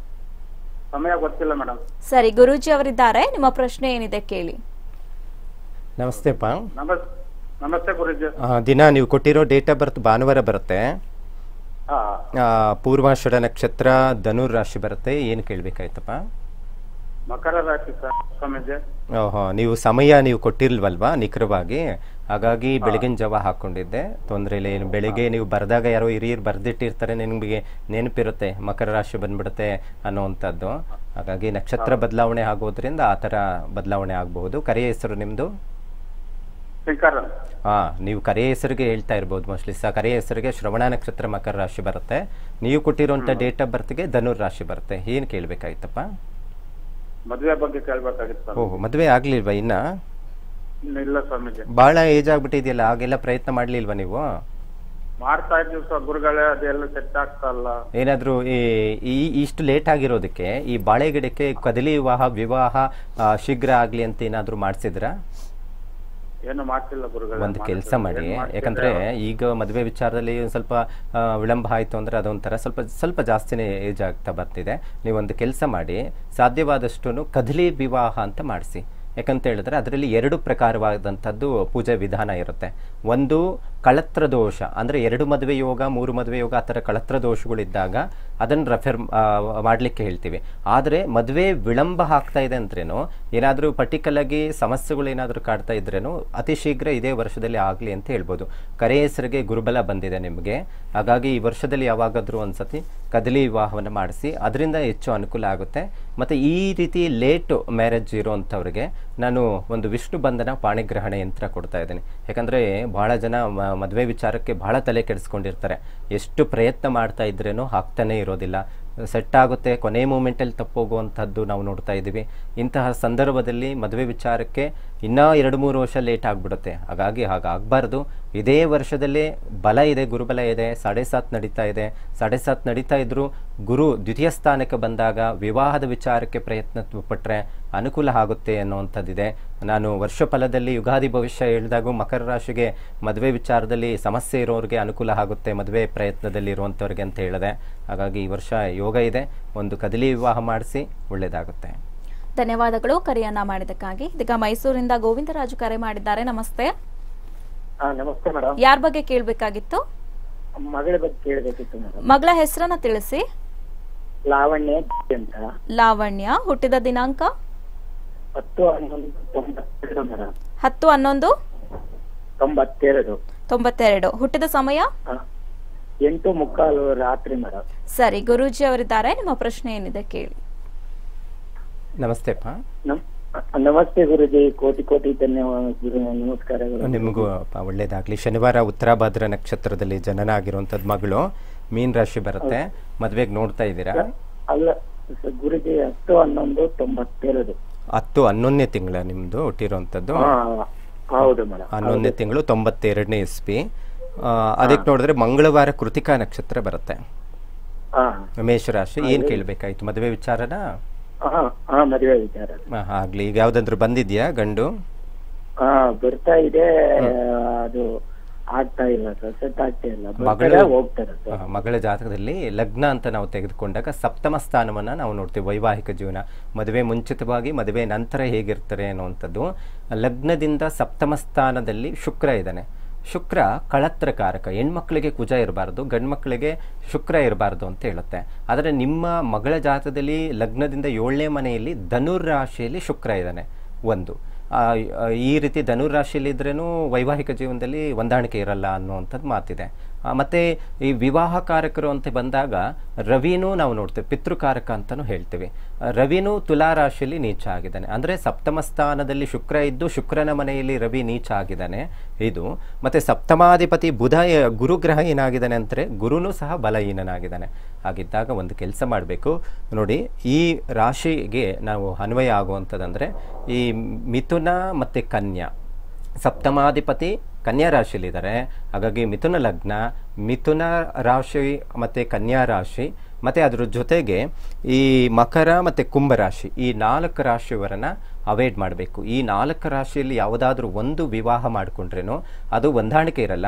ಸಮಯ ಗೊತ್ತಿಲ್ಲ ಮೇಡಮ್ ಸರಿ ಗುರೂಜಿ ಅವರಿದ್ದಾರೆ ನಿಮ್ಮ ಪ್ರಶ್ನೆ ಏನಿದೆ ಕೇಳಿ ನಮಸ್ತೆಪ್ಪ ನಮಸ್ ನಮಸ್ತೆ ಗುರುಜಿ ಆ, ದಿನ ನೀವು ಕೊಟ್ಟಿರೋ ಡೇಟ್ ಆಫ್ ಬರ್ತ್ ಭಾನುವಾರ ಬರುತ್ತೆ ಹಾ ಆ, ಪೂರ್ವಾಷಾಢ ನಕ್ಷತ್ರ ಧನುರ್ ರಾಶಿ ಬರುತ್ತೆ ಏನು ಕೇಳಬೇಕಾಯ್ತಪ್ಪ ಮಕರ ರಾಶಿ ಸರ್ ಸ್ವಾಮೀಜಿ ಓಹೋ ನೀವು ಸಮಯ ನೀವು ಕೊಟ್ಟಿಲ್ವಲ್ವಾ ನಿಖರವಾಗಿ ಹಾಗಾಗಿ ಬೆಳಗಿನ ಜಾವ ಹಾಕೊಂಡಿದ್ದೆ ತೊಂದರೆ ಇಲ್ಲ ಏನು ಬೆಳಿಗ್ಗೆ ನೀವು ಬರೆದಾಗ ಯಾರೋ ಹಿರಿಯರು ಬರೆದಿಟ್ಟಿರ್ತಾರೆ ನಿಮಗೆ ನೆನಪಿರುತ್ತೆ ಮಕರ ರಾಶಿ ಬಂದ್ಬಿಡುತ್ತೆ ಅನ್ನೋವಂಥದ್ದು ಹಾಗಾಗಿ ನಕ್ಷತ್ರ ಬದಲಾವಣೆ ಆಗೋದ್ರಿಂದ ಆ ಥರ ಬದಲಾವಣೆ ಆಗಬಹುದು ಕರೆಯ ಹೆಸರು ನಿಮ್ಮದು ಶಂಕರ್ ಹಾ ನೀವು ಕರೆಯ ಹೆಸರಿಗೆ ಹೇಳ್ತಾ ಇರ್ಬೋದು ಮೋಸ್ಟ್ಲಿ ಸಹ ಕರೆಯ ಹೆಸರಿಗೆ ಶ್ರವಣ ನಕ್ಷತ್ರ ಮಕರ ರಾಶಿ ಬರುತ್ತೆ ನೀವು ಕೊಟ್ಟಿರುವಂಥ ಡೇಟ್ ಆಫ್ ಬರ್ತ್ಗೆ ಧನುರ್ ರಾಶಿ ಬರುತ್ತೆ ಏನು ಕೇಳಬೇಕಾಯ್ತಪ್ಪ ಮದ್ವೆ ಬಗ್ಗೆ ಕೇಳ್ಬೇಕಾಗಿತ್ತು ಸರ್ ಓಹ್ ಮದುವೆ ಆಗ್ಲಿಲ್ವಾ ಇನ್ನ ಇನ್ನು ಇಲ್ಲ ಸ್ವಾಮೀಜಿ ಭಾಳ ಏಜ್ ಆಗ್ಬಿಟ್ಟಿದೆಯಲ್ಲ ಹಾಗೆಲ್ಲ ಪ್ರಯತ್ನ ಮಾಡ್ಲಿಲ್ವಾ ನೀವು ಮಾಡ್ತಾ ಇದ್ದೀವಿ ಸರ್ ಗುರುಗಳೇ ಅದೆಲ್ಲ ಸೆಟ್ ಆಗ್ತಾ ಇಲ್ಲ ಏನಾದರೂ ಈ ಇಷ್ಟು ಲೇಟ್ ಆಗಿರೋದಕ್ಕೆ ಈ ಬಾಳೆ ಗಿಡಕ್ಕೆ ಕದಲಿ ವಿವಾಹ ವಿವಾಹ ಆ, ಶೀಘ್ರ ಆಗಲಿ ಅಂತ ಏನಾದರೂ ಮಾಡಿಸಿದ್ರಾ ಏನು ಮಾಡ್ತಿಲ್ಲ ಗುರುಗಳೇ ಒಂದು ಕೆಲಸ ಮಾಡ್ತಿಲ್ಲ. ಮಾಡಿ ಏನ್ ಮಾಡ್ತಿದ್ರೆ ಯಾಕಂದ್ರೆ ಈಗ ಮದುವೆ ವಿಚಾರದಲ್ಲಿ ಒಂದ್ ಸ್ವಲ್ಪ ಆ, ವಿಳಂಬ ಆಯಿತು ಅಂದ್ರೆ ಅದೊಂಥರ ಸ್ವಲ್ಪ ಸ್ವಲ್ಪ ಜಾಸ್ತಿನೇ ಏಜ್ ಆಗ್ತಾ ಬರ್ತಿದೆ ನೀವೊಂದು ಕೆಲಸ ಮಾಡಿ ಸಾಧ್ಯವಾದಷ್ಟು ಕದಲಿ ವಿವಾಹ ಅಂತ ಮಾಡಿಸಿ ಯಾಕಂತ ಹೇಳಿದ್ರೆ ಅದರಲ್ಲಿ ಎರಡು ಪ್ರಕಾರವಾದಂಥದ್ದು ಪೂಜೆ ವಿಧಾನ ಇರುತ್ತೆ ಒಂದು ಕಳತ್ರ ದೋಷ ಅಂದರೆ ಎರಡು ಮದುವೆ ಯೋಗ ಮೂರು ಮದುವೆ ಯೋಗ ಆ ಥರ ಕಳತ್ರ ದೋಷಗಳಿದ್ದಾಗ ಅದನ್ನು ರೆಫರ್ ಮಾಡಲಿಕ್ಕೆ ಹೇಳ್ತೀವಿ ಆದರೆ ಮದುವೆ ವಿಳಂಬ ಆಗ್ತಾ ಇದೆ ಅಂದ್ರೇನು ಏನಾದರೂ ಪರ್ಟಿಕಲಾಗಿ ಸಮಸ್ಯೆಗಳು ಏನಾದರೂ ಕಾಡ್ತಾ ಇದ್ರೇನು ಅತಿ ಶೀಘ್ರ ಇದೇ ವರ್ಷದಲ್ಲಿ ಆಗಲಿ ಅಂತ ಹೇಳ್ಬೋದು ಕರೆ ಹೆಸರಿಗೆ ಗುರುಬಲ ಬಂದಿದೆ ನಿಮಗೆ ಹಾಗಾಗಿ ಈ ವರ್ಷದಲ್ಲಿ ಯಾವಾಗಾದರೂ ಒಂದ್ಸತಿ ಕದಲಿ ವಿವಾಹವನ್ನು ಮಾಡಿಸಿ ಅದರಿಂದ ಹೆಚ್ಚು ಅನುಕೂಲ ಆಗುತ್ತೆ ಮತ್ತು ಈ ರೀತಿ ಲೇಟ್ ಮ್ಯಾರೇಜ್ ಇರೋವಂಥವ್ರಿಗೆ ನಾನು ಒಂದು ವಿಷ್ಣು ಬಂಧನ ಪಾಣಿಗ್ರಹಣ ಯಂತ್ರ ಕೊಡ್ತಾ ಇದ್ದೀನಿ ಯಾಕಂದರೆ ಭಾಳ ಜನ ಮ- ಮದುವೆ ವಿಚಾರಕ್ಕೆ ಭಾಳ ತಲೆ ಕೆಡಿಸ್ಕೊಂಡಿರ್ತಾರೆ ಎಷ್ಟು ಪ್ರಯತ್ನ ಮಾಡ್ತಾ ಇದ್ರೇನೂ ಆಗ್ತಾನೇ ಇರೋದಿಲ್ಲ ಸೆಟ್ ಆಗುತ್ತೆ ಕೊನೆ ಮೂಮೆಂಟಲ್ಲಿ ತಪ್ಪೋಗುವಂಥದ್ದು ನಾವು ನೋಡ್ತಾ ಇದ್ದೀವಿ ಇಂತಹ ಸಂದರ್ಭದಲ್ಲಿ ಮದುವೆ ವಿಚಾರಕ್ಕೆ ಇನ್ನೂ ಎರಡು ಮೂರು ವರ್ಷ ಲೇಟ್ ಆಗಿಬಿಡುತ್ತೆ ಹಾಗಾಗಿ ಹಾಗಾಗಬಾರ್ದು ಇದೇ ವರ್ಷದಲ್ಲೇ ಬಲ ಇದೆ ಗುರುಬಲ ಇದೆ ಸಾಡೆ ಸಾತ್ ನಡೀತಾ ಇದೆ ಸಾಡೆ ಸಾತ್ ನಡೀತಾ ಇದ್ದರೂ ಗುರು ದ್ವಿತೀಯ ಸ್ಥಾನಕ್ಕೆ ಬಂದಾಗ ವಿವಾಹದ ವಿಚಾರಕ್ಕೆ ಪ್ರಯತ್ನ ಪಟ್ಟರೆ ಅನುಕೂಲ ಆಗುತ್ತೆ ಅನ್ನುವಂಥದ್ದಿದೆ ನಾನು ವರ್ಷ ಫಲದಲ್ಲಿ ಯುಗಾದಿ ಭವಿಷ್ಯ ಹೇಳಿದಾಗ ಮಕರ ರಾಶಿಗೆ ಮದುವೆ ವಿಚಾರದಲ್ಲಿ ಸಮಸ್ಯೆ ಇರೋರಿಗೆ ಅನುಕೂಲ ಆಗುತ್ತೆ ಮದುವೆ ಪ್ರಯತ್ನದಲ್ಲಿ ಇರುವಂಥವ್ರಿಗೆ ಅಂತ ಹೇಳಿದೆ ಹಾಗಾಗಿ ಈ ವರ್ಷ ಯೋಗ ಇದೆ ಒಂದು ಕದಲಿ ವಿವಾಹ ಮಾಡಿಸಿ ಒಳ್ಳೆಯದಾಗುತ್ತೆ ಧನ್ಯವಾದಗಳು ಕರೆಯನ್ನ ಮಾಡಿದ್ದಕ್ಕಾಗಿ ಇದೀಗ ಮೈಸೂರಿಂದ ಗೋವಿಂದರಾಜು ಕರೆ ಮಾಡಿದ್ದಾರೆ ನಮಸ್ತೆ ಹಾ ನಮಸ್ತೆ ಮೇಡಮ್ ಯಾರ ಬಗ್ಗೆ ಕೇಳಬೇಕಾಗಿತ್ತು ಮಗಳ ಬಗ್ಗೆ ಕೇಳಬೇಕಿತ್ತು ಮೇಡಮ್ ಮಗಳ ಹೆಸರನ್ನ ತಿಳಿಸಿ ಲಾವಣ್ಯ ಅಂತ ಲಾವಣ್ಯ ಹುಟ್ಟಿದ ದಿನಾಂಕ ಹತ್ತು ಹನ್ನೊಂದು ತೊಂಬತ್ತೆರಡು ಮೇಡಮ್ ಹತ್ತು ಹನ್ನೊಂದು ತೊಂಬತ್ತೆರಡು ತೊಂಬತ್ತೆರಡು ಹುಟ್ಟಿದ ಸಮಯ ಹಾ. ಎಂಟು ಮುಕ್ಕಾಲು ರಾತ್ರಿ ಮೇಡಮ್ ಸರಿ ಗುರೂಜಿ ಅವರಿದ್ದಾರೆ ನಿಮ್ಮ ಪ್ರಶ್ನೆ ಏನಿದೆ ಕೇಳಿ ನಮಸ್ತೆಪ್ಪ ನಮ್ ನಮಸ್ತೆ ಗುರುಜಿ ಕೋಟಿ ಕೋಟಿ ಧನ್ಯವಾದ ಗುರು ನಮಸ್ಕಾರಗಳು ನಿಮಗೂ ಪ- ಒಳ್ಳೇದಾಗ್ಲಿ ಶನಿವಾರ ಉತ್ತರಾಭಾದ್ರ ನಕ್ಷತ್ರದಲ್ಲಿ ಜನನ ಆಗಿರುವಂಥದ್ದು ಮಗಳು ಮೀನ್ ರಾಶಿ ಬರುತ್ತೆ ಮದುವೆಗೆ ನೋಡ್ತಾ ಇದ್ದೀರಾ ಅಲ್ಲ ಸ- ಗುರುಜಿ ಹತ್ತು ಹನ್ನೊಂದು ತೊಂಬತ್ತೆರಡು ಹತ್ತು ಹನ್ನೊಂದನೇ ತಿಂಗಳ ನಿಮ್ಮದು ಹುಟ್ಟಿರುವಂಥದ್ದು ಹಾ ಹೌದು ಮೇಡಮ್ ಹನ್ನೊಂದನೇ ತಿಂಗಳು ತೊಂಬತ್ತೆರಡನೇ ಇಸ್ವಿ ಅದಕ್ಕೆ ನೋಡಿದ್ರೆ ಮಂಗಳವಾರ ಕೃತಿಕಾ ನಕ್ಷತ್ರ ಬರುತ್ತೆ ಹಾ ಮೇಷರಾಶಿ ಏನು ಕೇಳಬೇಕಾಯ್ತು ಮದುವೆ ವಿಚಾರನ ಹಾ ಹಾ ಮದುವೆ ವಿಚಾರ ಆ, ಆಗ್ಲಿ ಈಗ ಯಾವ್ದಾದ್ರು ಬಂದಿದ್ಯಾ ಗಂಡು ಹಾ ಬರ್ತಾ ಇದೆ ಅದು ಆಗ್ತಾ ಇಲ್ಲ ಸರ್ ಸೆಟ್ ಆಗ್ತಾ ಇಲ್ಲ ಮಗಳು ಬರ್ತಾರೆ ಹೋಗ್ತಾರೆ ಆ, ಸರ್ ಮಗಳ ಜಾತಕದಲ್ಲಿ ಲಗ್ನ ಅಂತ ನಾವು ತೆಗೆದುಕೊಂಡಾಗ ಸಪ್ತಮ ಸ್ಥಾನವನ್ನು ನಾವು ನೋಡ್ತೀವಿ ವೈವಾಹಿಕ ಜೀವನ ಮದುವೆ ಮುಂಚಿತವಾಗಿ ಮದುವೆ ನಂತರ ಹೇಗಿರ್ತಾರೆ ಅನ್ನುವಂಥದ್ದು ಲಗ್ನದಿಂದ ಸಪ್ತಮ ಸ್ಥಾನದಲ್ಲಿ ಶುಕ್ರ ಇದ್ದಾನೆ ಶುಕ್ರ ಕಳತ್ರಕಾರಕ ಹೆಣ್ಮಕ್ಳಿಗೆ ಕುಜ ಇರಬಾರ್ದು ಗಂಡ್ಮಕ್ಳಿಗೆ ಶುಕ್ರ ಇರಬಾರ್ದು ಅಂತ ಹೇಳುತ್ತೆ ಆದರೆ ನಿಮ್ಮ ಮಗಳ ಜಾತಕದಲ್ಲಿ ಲಗ್ನದಿಂದ ಏಳನೇ ಮನೆಯಲ್ಲಿ ಧನುರ್ ರಾಶಿಯಲ್ಲಿ ಶುಕ್ರ ಇದ್ದಾನೆ ಒಂದು ಆ, ಆ, ಈ ರೀತಿ ಧನುರ್ ರಾಶಿಯಲ್ಲಿ ಇದ್ರೇನು ವೈವಾಹಿಕ ಜೀವನದಲ್ಲಿ ಹೊಂದಾಣಿಕೆ ಇರಲ್ಲ ಅನ್ನುವಂಥದ್ದು ಮಾತಿದೆ ಆ, ಮತ್ತೆ ಈ ವಿವಾಹಕಾರಕರು ಅಂತ ಬಂದಾಗ ರವಿನೂ ನಾವು ನೋಡ್ತೇವೆ ಪಿತೃಕಾರಕ ಅಂತಲೂ ಹೇಳ್ತೀವಿ ಆ, ರವಿನೂ ತುಲಾ ರಾಶಿಯಲ್ಲಿ ನೀಚ ಆಗಿದ್ದಾನೆ ಅಂದರೆ ಸಪ್ತಮ ಸ್ಥಾನದಲ್ಲಿ ಶುಕ್ರ ಇದ್ದು ಶುಕ್ರನ ಮನೆಯಲ್ಲಿ ರವಿ ನೀಚ ಆಗಿದ್ದಾನೆ ಇದು ಮತ್ತೆ ಸಪ್ತಮಾಧಿಪತಿ ಬುಧ ಯ- ಗುರುಗ್ರಹ ಏನಾಗಿದ್ದಾನೆ ಅಂದರೆ ಗುರುನೂ ಸಹ ಬಲಹೀನನಾಗಿದ್ದಾನೆ ಹಾಗಿದ್ದಾಗ ಒಂದು ಕೆಲಸ ಮಾಡಬೇಕು ನೋಡಿ ಈ ರಾಶಿಗೆ ನಾವು ಅನ್ವಯ ಆಗುವಂಥದ್ದಂದರೆ ಈ ಮಿಥುನ ಮತ್ತು ಕನ್ಯಾ ಸಪ್ತಮಾಧಿಪತಿ ಕನ್ಯಾ ರಾಶಿಯಲ್ಲಿದ್ದಾರೆ ಹಾಗಾಗಿ ಮಿಥುನ ಲಗ್ನ ಮಿಥುನ ರಾಶಿ ಮತ್ತು ಕನ್ಯಾ ರಾಶಿ ಮತ್ತು ಅದ್ರ ಜೊತೆಗೆ ಈ ಮಕರ ಮತ್ತು ಕುಂಭ ರಾಶಿ ಈ ನಾಲ್ಕು ರಾಶಿಯವರನ್ನು ಅವಾಯ್ಡ್ ಮಾಡಬೇಕು ಈ ನಾಲ್ಕು ರಾಶಿಯಲ್ಲಿ ಯಾವುದಾದ್ರೂ ಒಂದು ವಿವಾಹ ಮಾಡಿಕೊಂಡ್ರೇನು ಅದು ಹೊಂದಾಣಿಕೆ ಇರಲ್ಲ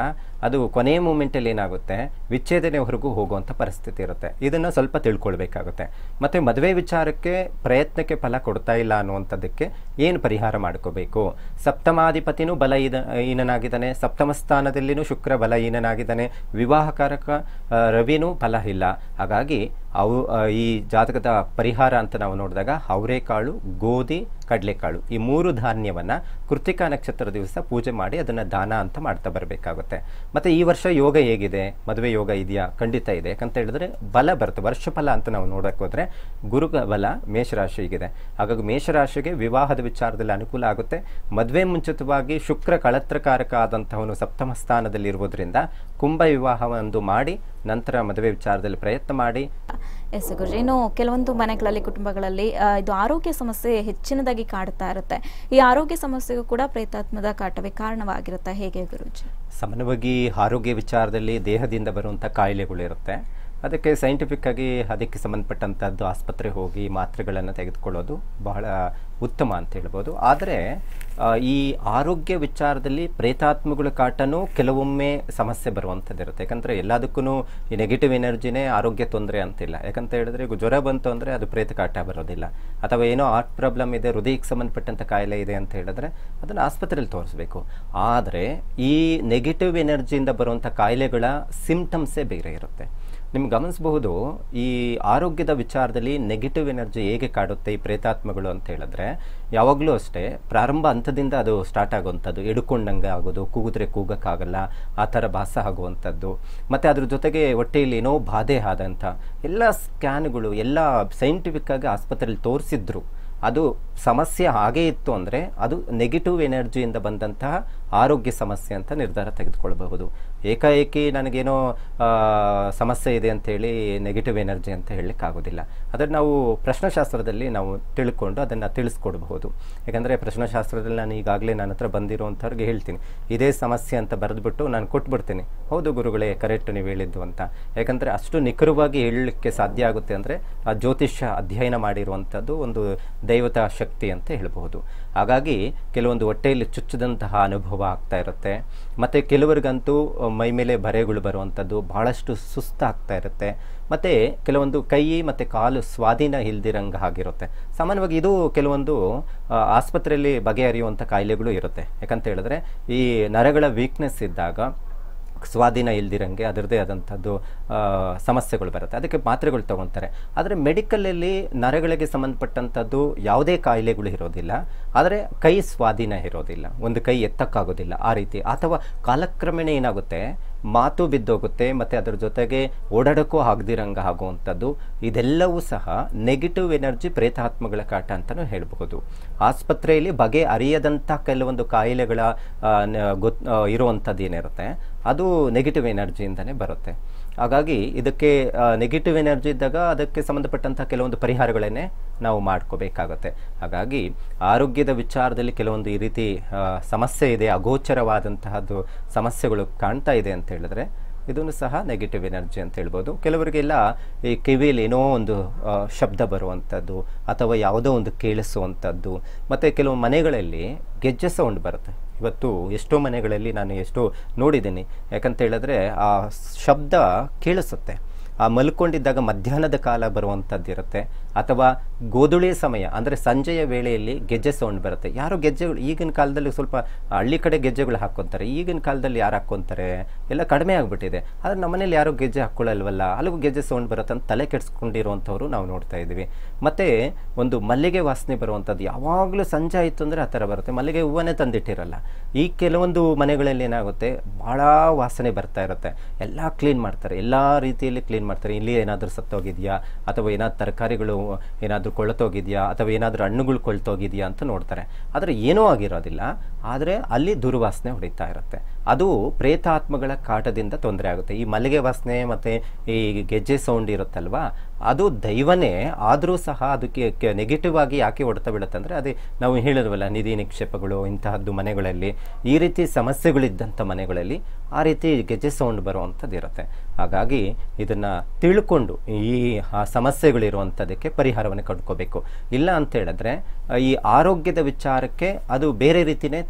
ಅದು ಕೊನೆಯ ಮೂಮೆಂಟಲ್ಲಿ ಏನಾಗುತ್ತೆ ವಿಚ್ಛೇದನೆವರೆಗೂ ಹೋಗುವಂಥ ಪರಿಸ್ಥಿತಿ ಇರುತ್ತೆ ಇದನ್ನು ಸ್ವಲ್ಪ ತಿಳ್ಕೊಳ್ಬೇಕಾಗುತ್ತೆ ಮತ್ತು ಮದುವೆ ವಿಚಾರಕ್ಕೆ ಪ್ರಯತ್ನಕ್ಕೆ ಫಲ ಕೊಡ್ತಾ ಇಲ್ಲ ಅನ್ನುವಂಥದ್ದಕ್ಕೆ ಏನು ಪರಿಹಾರ ಮಾಡ್ಕೋಬೇಕು ಸಪ್ತಮಾಧಿಪತಿನೂ ಬಲ ಈನ ಈನನಾಗಿದ್ದಾನೆ ಸಪ್ತಮ ಸ್ಥಾನದಲ್ಲಿನೂ ಶುಕ್ರ ಬಲ ಈನನಾಗಿದ್ದಾನೆ ವಿವಾಹಕಾರಕ ಆ, ರವಿನೂ ಫಲ ಇಲ್ಲ ಹಾಗಾಗಿ ಅವು ಆ, ಈ ಜಾತಕದ ಪರಿಹಾರ ಅಂತ ನಾವು ನೋಡಿದಾಗ ಅವರೆಕಾಳು ಗೋಧಿ ಕಡಲೆಕಾಳು ಈ ಮೂರು ಧಾನ್ಯವನ್ನು ಕೃತಿಕಾ ನಕ್ಷತ್ರ ದಿವಸ ಪೂಜೆ ಮಾಡಿ ಅದನ್ನು ದಾನ ಅಂತ ಮಾಡ್ತಾ ಬರಬೇಕಾಗುತ್ತೆ ಮತ್ತು ಈ ವರ್ಷ ಯೋಗ ಹೇಗಿದೆ ಮದುವೆ ಯೋಗ ಇದೆಯಾ ಖಂಡಿತ ಇದೆ ಯಾಕಂತ ಹೇಳಿದ್ರೆ ಬಲ ಬರುತ್ತೆ ವರ್ಷಫಲ ಅಂತ ನಾವು ನೋಡೋಕೆ ಹೋದರೆ ಗುರು ಬಲ ಮೇಷರಾಶಿಗಿದೆ ಹಾಗಾಗಿ ಮೇಷರಾಶಿಗೆ ವಿವಾಹದ ವಿಚಾರದಲ್ಲಿ ಅನುಕೂಲ ಆಗುತ್ತೆ ಮದುವೆ ಮುಂಚಿತವಾಗಿ ಶುಕ್ರ ಕಳತ್ರಕಾರಕ ಆದಂತಹವನು ಸಪ್ತಮ ಸ್ಥಾನದಲ್ಲಿರುವುದರಿಂದ ಕುಂಭ ವಿವಾಹವೊಂದು ಮಾಡಿ ನಂತರ ಮದುವೆ ವಿಚಾರದಲ್ಲಿ ಪ್ರಯತ್ನ ಮಾಡಿ ಎಸ್ ಗುರುಜಿ ಇನ್ನು ಕೆಲವೊಂದು ಮನೆಗಳಲ್ಲಿ ಕುಟುಂಬಗಳಲ್ಲಿ ಆ, ಇದು ಆರೋಗ್ಯ ಸಮಸ್ಯೆ ಹೆಚ್ಚಿನದಾಗಿ ಕಾಡ್ತಾ ಇರುತ್ತೆ ಈ ಆರೋಗ್ಯ ಸಮಸ್ಯೆಗೂ ಕೂಡ ಪ್ರೇತಾತ್ಮದ ಕಾಟವೇ ಕಾರಣವಾಗಿರುತ್ತೆ ಹೇಗೆ ಗುರುಜಿ ಸಾಮಾನ್ಯವಾಗಿ ಆರೋಗ್ಯ ವಿಚಾರದಲ್ಲಿ ದೇಹದಿಂದ ಬರುವಂಥ ಕಾಯಿಲೆಗಳಿರುತ್ತೆ ಅದಕ್ಕೆ ಸೈಂಟಿಫಿಕ್ ಆಗಿ ಅದಕ್ಕೆ ಸಂಬಂಧಪಟ್ಟಂಥದ್ದು ಆಸ್ಪತ್ರೆಗೆ ಹೋಗಿ ಮಾತ್ರೆಗಳನ್ನು ತೆಗೆದುಕೊಳ್ಳೋದು ಬಹಳ ಉತ್ತಮ ಅಂತ ಹೇಳ್ಬೋದು ಆದರೆ ಆ, ಈ ಆರೋಗ್ಯ ವಿಚಾರದಲ್ಲಿ ಪ್ರೇತಾತ್ಮಗಳ ಕಾಟನೂ ಕೆಲವೊಮ್ಮೆ ಸಮಸ್ಯೆ ಬರುವಂಥದ್ದು ಇರುತ್ತೆ ಯಾಕಂದರೆ ಎಲ್ಲದಕ್ಕೂ ಈ ನೆಗೆಟಿವ್ ಎನರ್ಜಿನೇ ಆರೋಗ್ಯ ತೊಂದರೆ ಅಂತಿಲ್ಲ ಯಾಕಂತ ಹೇಳಿದ್ರೆ ಈಗ ಜ್ವರ ಬಂತು ಅಂದರೆ ಅದು ಪ್ರೇತ ಕಾಟ ಬರೋದಿಲ್ಲ ಅಥವಾ ಏನೋ ಹಾರ್ಟ್ ಪ್ರಾಬ್ಲಮ್ ಇದೆ ಹೃದಯಕ್ಕೆ ಸಂಬಂಧಪಟ್ಟಂಥ ಕಾಯಿಲೆ ಇದೆ ಅಂತ ಹೇಳಿದ್ರೆ ಅದನ್ನು ಆಸ್ಪತ್ರೆಯಲ್ಲಿ ತೋರಿಸ್ಬೇಕು ಆದರೆ ಈ ನೆಗೆಟಿವ್ ಎನರ್ಜಿಯಿಂದ ಬರುವಂಥ ಕಾಯಿಲೆಗಳ ಸಿಂಪ್ಟಮ್ಸೇ ಬೇರೆ ಇರುತ್ತೆ ನಿಮ್ಗೆ ಗಮನಿಸಬಹುದು ಈ ಆರೋಗ್ಯದ ವಿಚಾರದಲ್ಲಿ ನೆಗೆಟಿವ್ ಎನರ್ಜಿ ಹೇಗೆ ಕಾಡುತ್ತೆ ಈ ಪ್ರೇತಾತ್ಮಗಳು ಅಂತ ಹೇಳಿದ್ರೆ ಯಾವಾಗಲೂ ಅಷ್ಟೇ ಪ್ರಾರಂಭ ಹಂತದಿಂದ ಅದು ಸ್ಟಾರ್ಟ್ ಆಗುವಂಥದ್ದು ಎಡ್ಕೊಂಡಂಗೆ ಆಗೋದು ಕೂಗಿದ್ರೆ ಕೂಗಕ್ಕಾಗಲ್ಲ ಆ ಥರ ಭಾಸ ಆಗುವಂಥದ್ದು ಮತ್ತು ಅದ್ರ ಜೊತೆಗೆ ಹೊಟ್ಟೆಯಲ್ಲಿ ಏನೋ ಬಾಧೆ ಆದಂಥ ಎಲ್ಲ ಸ್ಕ್ಯಾನ್ಗಳು ಎಲ್ಲ ಸೈಂಟಿಫಿಕ್ ಆಗಿ ಆಸ್ಪತ್ರೆಯಲ್ಲಿ ತೋರಿಸಿದ್ರು ಅದು ಸಮಸ್ಯೆ ಹಾಗೇ ಇತ್ತು ಅಂದರೆ ಅದು ನೆಗೆಟಿವ್ ಎನರ್ಜಿಯಿಂದ ಬಂದಂತಹ ಆರೋಗ್ಯ ಸಮಸ್ಯೆ ಅಂತ ನಿರ್ಧಾರ ತೆಗೆದುಕೊಳ್ಬಹುದು ಏಕಾಏಕಿ ನನಗೇನೋ ಆ, ಸಮಸ್ಯೆ ಇದೆ ಅಂತೇಳಿ ನೆಗೆಟಿವ್ ಎನರ್ಜಿ ಅಂತ ಹೇಳಲಿಕ್ಕಾಗೋದಿಲ್ಲ ಅದನ್ನು ನಾವು ಪ್ರಶ್ನಶಾಸ್ತ್ರದಲ್ಲಿ ನಾವು ತಿಳ್ಕೊಂಡು ಅದನ್ನು ತಿಳಿಸ್ಕೊಡ್ಬಹುದು ಯಾಕಂದರೆ ಪ್ರಶ್ನಶಾಸ್ತ್ರದಲ್ಲಿ ನಾನು ಈಗಾಗಲೇ ನನ್ನ ಹತ್ರ ಬಂದಿರುವಂಥವ್ರಿಗೆ ಹೇಳ್ತೀನಿ ಇದೇ ಸಮಸ್ಯೆ ಅಂತ ಬರೆದ್ಬಿಟ್ಟು ನಾನು ಕೊಟ್ಬಿಡ್ತೀನಿ ಹೌದು ಗುರುಗಳೇ ಕರೆಕ್ಟ್ ನೀವು ಹೇಳಿದ್ದು ಅಂತ ಯಾಕಂದರೆ ಅಷ್ಟು ನಿಖರವಾಗಿ ಹೇಳಲಿಕ್ಕೆ ಸಾಧ್ಯ ಆಗುತ್ತೆ ಅಂದರೆ ಆ ಜ್ಯೋತಿಷ್ಯ ಅಧ್ಯಯನ ಮಾಡಿರುವಂಥದ್ದು ಒಂದು ದೈವತ ಶಕ್ತಿ ಅಂತ ಹೇಳಬಹುದು ಹಾಗಾಗಿ ಕೆಲವೊಂದು ಹೊಟ್ಟೆಯಲ್ಲಿ ಚುಚ್ಚಿದಂತಹ ಅನುಭವ ಆಗ್ತಾ ಇರುತ್ತೆ ಮತ್ತು ಕೆಲವರಿಗಂತೂ ಅ, ಮೈ ಮೇಲೆ ಬರೆಗಳು ಬರುವಂಥದ್ದು ಬಹಳಷ್ಟು ಸುಸ್ತಾಗ್ತಾ ಇರುತ್ತೆ ಮತ್ತು ಕೆಲವೊಂದು ಕೈ ಮತ್ತು ಕಾಲು ಸ್ವಾಧೀನ ಇಲ್ದಿರಂಗೆ ಆಗಿರುತ್ತೆ ಸಾಮಾನ್ಯವಾಗಿ ಇದು ಕೆಲವೊಂದು ಆ, ಆಸ್ಪತ್ರೆಯಲ್ಲಿ ಬಗೆಹರಿಯುವಂಥ ಕಾಯಿಲೆಗಳು ಇರುತ್ತೆ ಯಾಕಂತ ಹೇಳಿದ್ರೆ ಈ ನರಗಳ ವೀಕ್ನೆಸ್ ಇದ್ದಾಗ ಸ್ವಾಧೀನ ಇಲ್ದಿರಂಗೆ ಅದರದ್ದೇ ಆದಂಥದ್ದು ಆ, ಸಮಸ್ಯೆಗಳು ಬರುತ್ತೆ ಅದಕ್ಕೆ ಮಾತ್ರೆಗಳು ತಗೊತಾರೆ ಆದರೆ ಮೆಡಿಕಲಲ್ಲಿ ನರಗಳಿಗೆ ಸಂಬಂಧಪಟ್ಟಂಥದ್ದು ಯಾವುದೇ ಕಾಯಿಲೆಗಳು ಇರೋದಿಲ್ಲ ಆದರೆ ಕೈ ಸ್ವಾಧೀನ ಇರೋದಿಲ್ಲ ಒಂದು ಕೈ ಎತ್ತಕ್ಕಾಗೋದಿಲ್ಲ ಆ ರೀತಿ ಅಥವಾ ಕಾಲಕ್ರಮೇಣ ಏನಾಗುತ್ತೆ ಮಾತು ಬಿದ್ದೋಗುತ್ತೆ ಮತ್ತು ಅದರ ಜೊತೆಗೆ ಓಡಾಡೋಕ್ಕೂ ಆಗದಿರಂಗ ಆಗುವಂಥದ್ದು ಇದೆಲ್ಲವೂ ಸಹ ನೆಗೆಟಿವ್ ಎನರ್ಜಿ ಪ್ರೇತಾತ್ಮಗಳ ಕಾಟ ಅಂತಲೂ ಹೇಳಬಹುದು ಆಸ್ಪತ್ರೆಯಲ್ಲಿ ಬಗೆ ಅರಿಯದಂಥ ಕೆಲವೊಂದು ಕಾಯಿಲೆಗಳ ಆ, ನ- ಗೊತ್ ಆ, ಇರುವಂಥದ್ದು ಏನಿರುತ್ತೆ ಅದು ನೆಗೆಟಿವ್ ಎನರ್ಜಿಯಿಂದನೇ ಬರುತ್ತೆ ಹಾಗಾಗಿ ಇದಕ್ಕೆ ನೆಗೆಟಿವ್ ಎನರ್ಜಿ ಇದ್ದಾಗ ಅದಕ್ಕೆ ಸಂಬಂಧಪಟ್ಟಂಥ ಕೆಲವೊಂದು ಪರಿಹಾರಗಳನ್ನೇ ನಾವು ಮಾಡ್ಕೋಬೇಕಾಗತ್ತೆ ಹಾಗಾಗಿ ಆರೋಗ್ಯದ ವಿಚಾರದಲ್ಲಿ ಕೆಲವೊಂದು ಈ ರೀತಿ ಆ, ಸಮಸ್ಯೆ ಇದೆ ಅಗೋಚರವಾದಂತಹದ್ದು ಸಮಸ್ಯೆಗಳು ಕಾಣ್ತಾ ಇದೆ ಅಂತ ಹೇಳಿದ್ರೆ ಇದನ್ನು ಸಹ ನೆಗೆಟಿವ್ ಎನರ್ಜಿ ಅಂತ ಹೇಳ್ಬೋದು ಕೆಲವರಿಗೆಲ್ಲ ಈ ಕಿವಿಯಲ್ಲಿ ಏನೋ ಒಂದು ಆ, ಶಬ್ದ ಬರುವಂಥದ್ದು ಅಥವಾ ಯಾವುದೋ ಒಂದು ಕೇಳಿಸುವಂಥದ್ದು ಮತ್ತು ಕೆಲವು ಮನೆಗಳಲ್ಲಿ ಗೆಜ್ಜೆ ಸೌಂಡ್ ಬರುತ್ತೆ ಇವತ್ತು ಎಷ್ಟೋ ಮನೆಗಳಲ್ಲಿ ನಾನು ಎಷ್ಟೋ ನೋಡಿದ್ದೀನಿ ಯಾಕಂತ ಹೇಳಿದ್ರೆ ಆ ಶಬ್ದ ಕೇಳಿಸುತ್ತೆ ಆ ಮಲ್ಕೊಂಡಿದ್ದಾಗ ಮಧ್ಯಾಹ್ನದ ಕಾಲ ಬರುವಂಥದ್ದು ಇರುತ್ತೆ ಅಥವಾ ಗೋಧುಳಿ ಸಮಯ ಅಂದರೆ ಸಂಜೆಯ ವೇಳೆಯಲ್ಲಿ ಗೆಜ್ಜೆ ಸೌಂಡ್ ಬರುತ್ತೆ ಯಾರು ಗೆಜ್ಜೆಗಳು ಈಗಿನ ಕಾಲದಲ್ಲಿ ಸ್ವಲ್ಪ ಹಳ್ಳಿ ಕಡೆ ಗೆಜ್ಜೆಗಳು ಹಾಕ್ಕೊತಾರೆ ಈಗಿನ ಕಾಲದಲ್ಲಿ ಯಾರು ಹಾಕ್ಕೊತಾರೆ ಎಲ್ಲ ಕಡಿಮೆ ಆಗಿಬಿಟ್ಟಿದೆ ಆದರೆ ನಮ್ಮನೇಲಿ ಯಾರು ಗೆಜ್ಜೆ ಹಾಕ್ಕೊಳ್ಳಲ್ವಲ್ಲ ಅಲ್ಲಿಗೂ ಗೆಜ್ಜೆ ಸೌಂಡ್ ಬರುತ್ತೆ ಅಂತ ತಲೆ ಕೆಡಿಸ್ಕೊಂಡಿರುವಂಥವ್ರು ನಾವು ನೋಡ್ತಾ ಇದ್ದೀವಿ ಮತ್ತು ಒಂದು ಮಲ್ಲಿಗೆ ವಾಸನೆ ಬರುವಂಥದ್ದು ಯಾವಾಗಲೂ ಸಂಜೆ ಆಯಿತು ಅಂದರೆ ಆ ಥರ ಬರುತ್ತೆ ಮಲ್ಲಿಗೆ ಹೂವನ್ನೇ ತಂದಿಟ್ಟಿರಲ್ಲ ಈ ಕೆಲವೊಂದು ಮನೆಗಳಲ್ಲಿ ಏನಾಗುತ್ತೆ ಭಾಳ ವಾಸನೆ ಬರ್ತಾ ಇರುತ್ತೆ ಎಲ್ಲ ಕ್ಲೀನ್ ಮಾಡ್ತಾರೆ ಎಲ್ಲ ರೀತಿಯಲ್ಲಿ ಕ್ಲೀನ್ ಮಾಡ್ತಾರೆ ಇಲ್ಲಿ ಏನಾದರೂ ಸತ್ತೋಗಿದೆಯಾ ಅಥವಾ ಏನಾದ್ರು ತರಕಾರಿಗಳು ಏನಾದರೂ ಕೊಳ್ತೋಗಿದೆಯಾ ಅಥವಾ ಏನಾದರೂ ಹಣ್ಣುಗಳು ಕೊಳ್ತೋಗಿದೆಯಾ ಅಂತ ನೋಡ್ತಾರೆ ಆದರೆ ಏನೂ ಆಗಿರೋದಿಲ್ಲ ಆದರೆ ಅಲ್ಲಿ ದುರ್ವಾಸನೆ ಹೊಡಿತಾ ಇರುತ್ತೆ ಅದು ಪ್ರೇತಾತ್ಮಗಳ ಕಾಟದಿಂದ ತೊಂದರೆ ಆಗುತ್ತೆ ಈ ಮಲ್ಲಿಗೆ ವಾಸನೆ ಮತ್ತು ಈ ಗೆಜ್ಜೆ ಸೌಂಡ್ ಇರುತ್ತಲ್ವಾ ಅದು ದೈವನೇ ಆದರೂ ಸಹ ಅದಕ್ಕೆ ನೆಗೆಟಿವ್ ಆಗಿ ಯಾಕೆ ಹೊಡ್ತಾ ಬೀಳುತ್ತೆ ಅಂದರೆ ಅದೇ ನಾವು ಹೇಳಿದ್ವಲ್ಲ ನಿಧಿ ನಿಕ್ಷೇಪಗಳು ಇಂತಹದ್ದು ಮನೆಗಳಲ್ಲಿ ಈ ರೀತಿ ಸಮಸ್ಯೆಗಳಿದ್ದಂಥ ಮನೆಗಳಲ್ಲಿ ಆ ರೀತಿ ಗೆಜ್ಜೆ ಸೌಂಡ್ ಬರುವಂಥದ್ದು ಇರುತ್ತೆ ಹಾಗಾಗಿ ಇದನ್ನು ತಿಳ್ಕೊಂಡು ಈ ಆ ಸಮಸ್ಯೆಗಳಿರುವಂಥದ್ದಕ್ಕೆ ಪರಿಹಾರವನ್ನು ಕಂಡುಕೋಬೇಕು ಇಲ್ಲ ಅಂತ ಹೇಳಿದ್ರೆ ಆ, ಈ ಆರೋಗ್ಯದ ವಿಚಾರಕ್ಕೆ ಅದು ಬೇರೆ ರೀತಿನೇ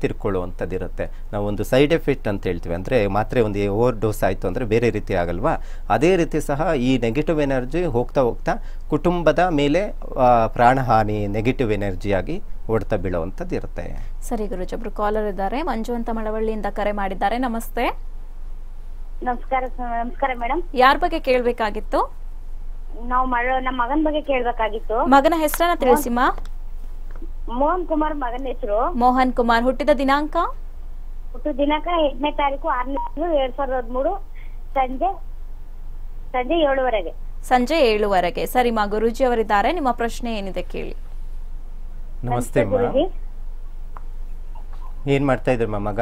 ತಿರ್ಕೊಳ್ಳುವಂಥದ್ದು ಇರುತ್ತೆ ನಾವು ಒಂದು ಸೈಡ್ ಎಫೆಕ್ಟ್ ಅಂತ ಹೇಳ್ತೀವಿ ಅಂದರೆ ಮಾತ್ರೆ ಒಂದು ಓವರ್ ಡೋಸ್ ಆಯಿತು ಅಂದರೆ ಬೇರೆ ರೀತಿ ಆಗಲ್ವಾ ಅದೇ ರೀತಿ ಸಹ ಈ ನೆಗೆಟಿವ್ ಎನರ್ಜಿ ಹೋಗ್ತಾ ಹೋಗ್ತಾ ಕುಟುಂಬದ ಮೇಲೆ ಆ, ಪ್ರಾಣಹಾನಿ ನೆಗೆಟಿವ್ ಎನರ್ಜಿಯಾಗಿ ಹೊಡ್ತಾ ಬೀಳುವಂಥದ್ದು ಇರುತ್ತೆ ಸರಿ ಗುರುಜಿ ಒಬ್ರು ಕಾಲರ್ ಇದ್ದಾರೆ ಮಂಜು ಅಂತ ಮಳವಳ್ಳಿಯಿಂದ ಕರೆ ಮಾಡಿದ್ದಾರೆ ನಮಸ್ತೆ ನಮಸ್ಕಾರ ಸ- ನಮಸ್ಕಾರ ಮೇಡಮ್ ಯಾರ ಬಗ್ಗೆ ಕೇಳಬೇಕಾಗಿತ್ತು ನಾವು ಮಳ ನಮ್ಮ ಮಗನ ಬಗ್ಗೆ ಕೇಳ್ಬೇಕಾಗಿತ್ತು ಮಗನ ಹೆಸರನ್ನ ತಿಳಿಸಿಮ್ಮ ಮೋಹನ್ ಕುಮಾರ್ ಮಗನ ಹೆಸರು ಮೋಹನ್ ಕುಮಾರ್ ಹುಟ್ಟಿದ ದಿನಾಂಕ ಹುಟ್ಟು ದಿನಾಂಕ ಎಂಟನೇ ತಾರೀಕು ಆರನೇ ತಿಂಗಳು ಎರಡ್ ಸಾವಿರದ ಹದಿಮೂರು ಸಂಜೆ ಸಂಜೆ ಏಳುವರೆಗೆ ಸಂಜೆ ಸಂಜೆ ಏಳುವರೆಗೆ ಸರಿಮ್ಮ ಗುರೂಜಿ ಅವರಿದ್ದಾರೆ ನಿಮ್ಮ ಪ್ರಶ್ನೆ ಏನಿದೆ ಕೇಳಿ ನಮಸ್ತೆ ಅಮ್ಮ ಗುರೂಜಿ ಏನು ಮಾಡ್ತಾ ಇದ್ರಮ್ಮ ಮಗ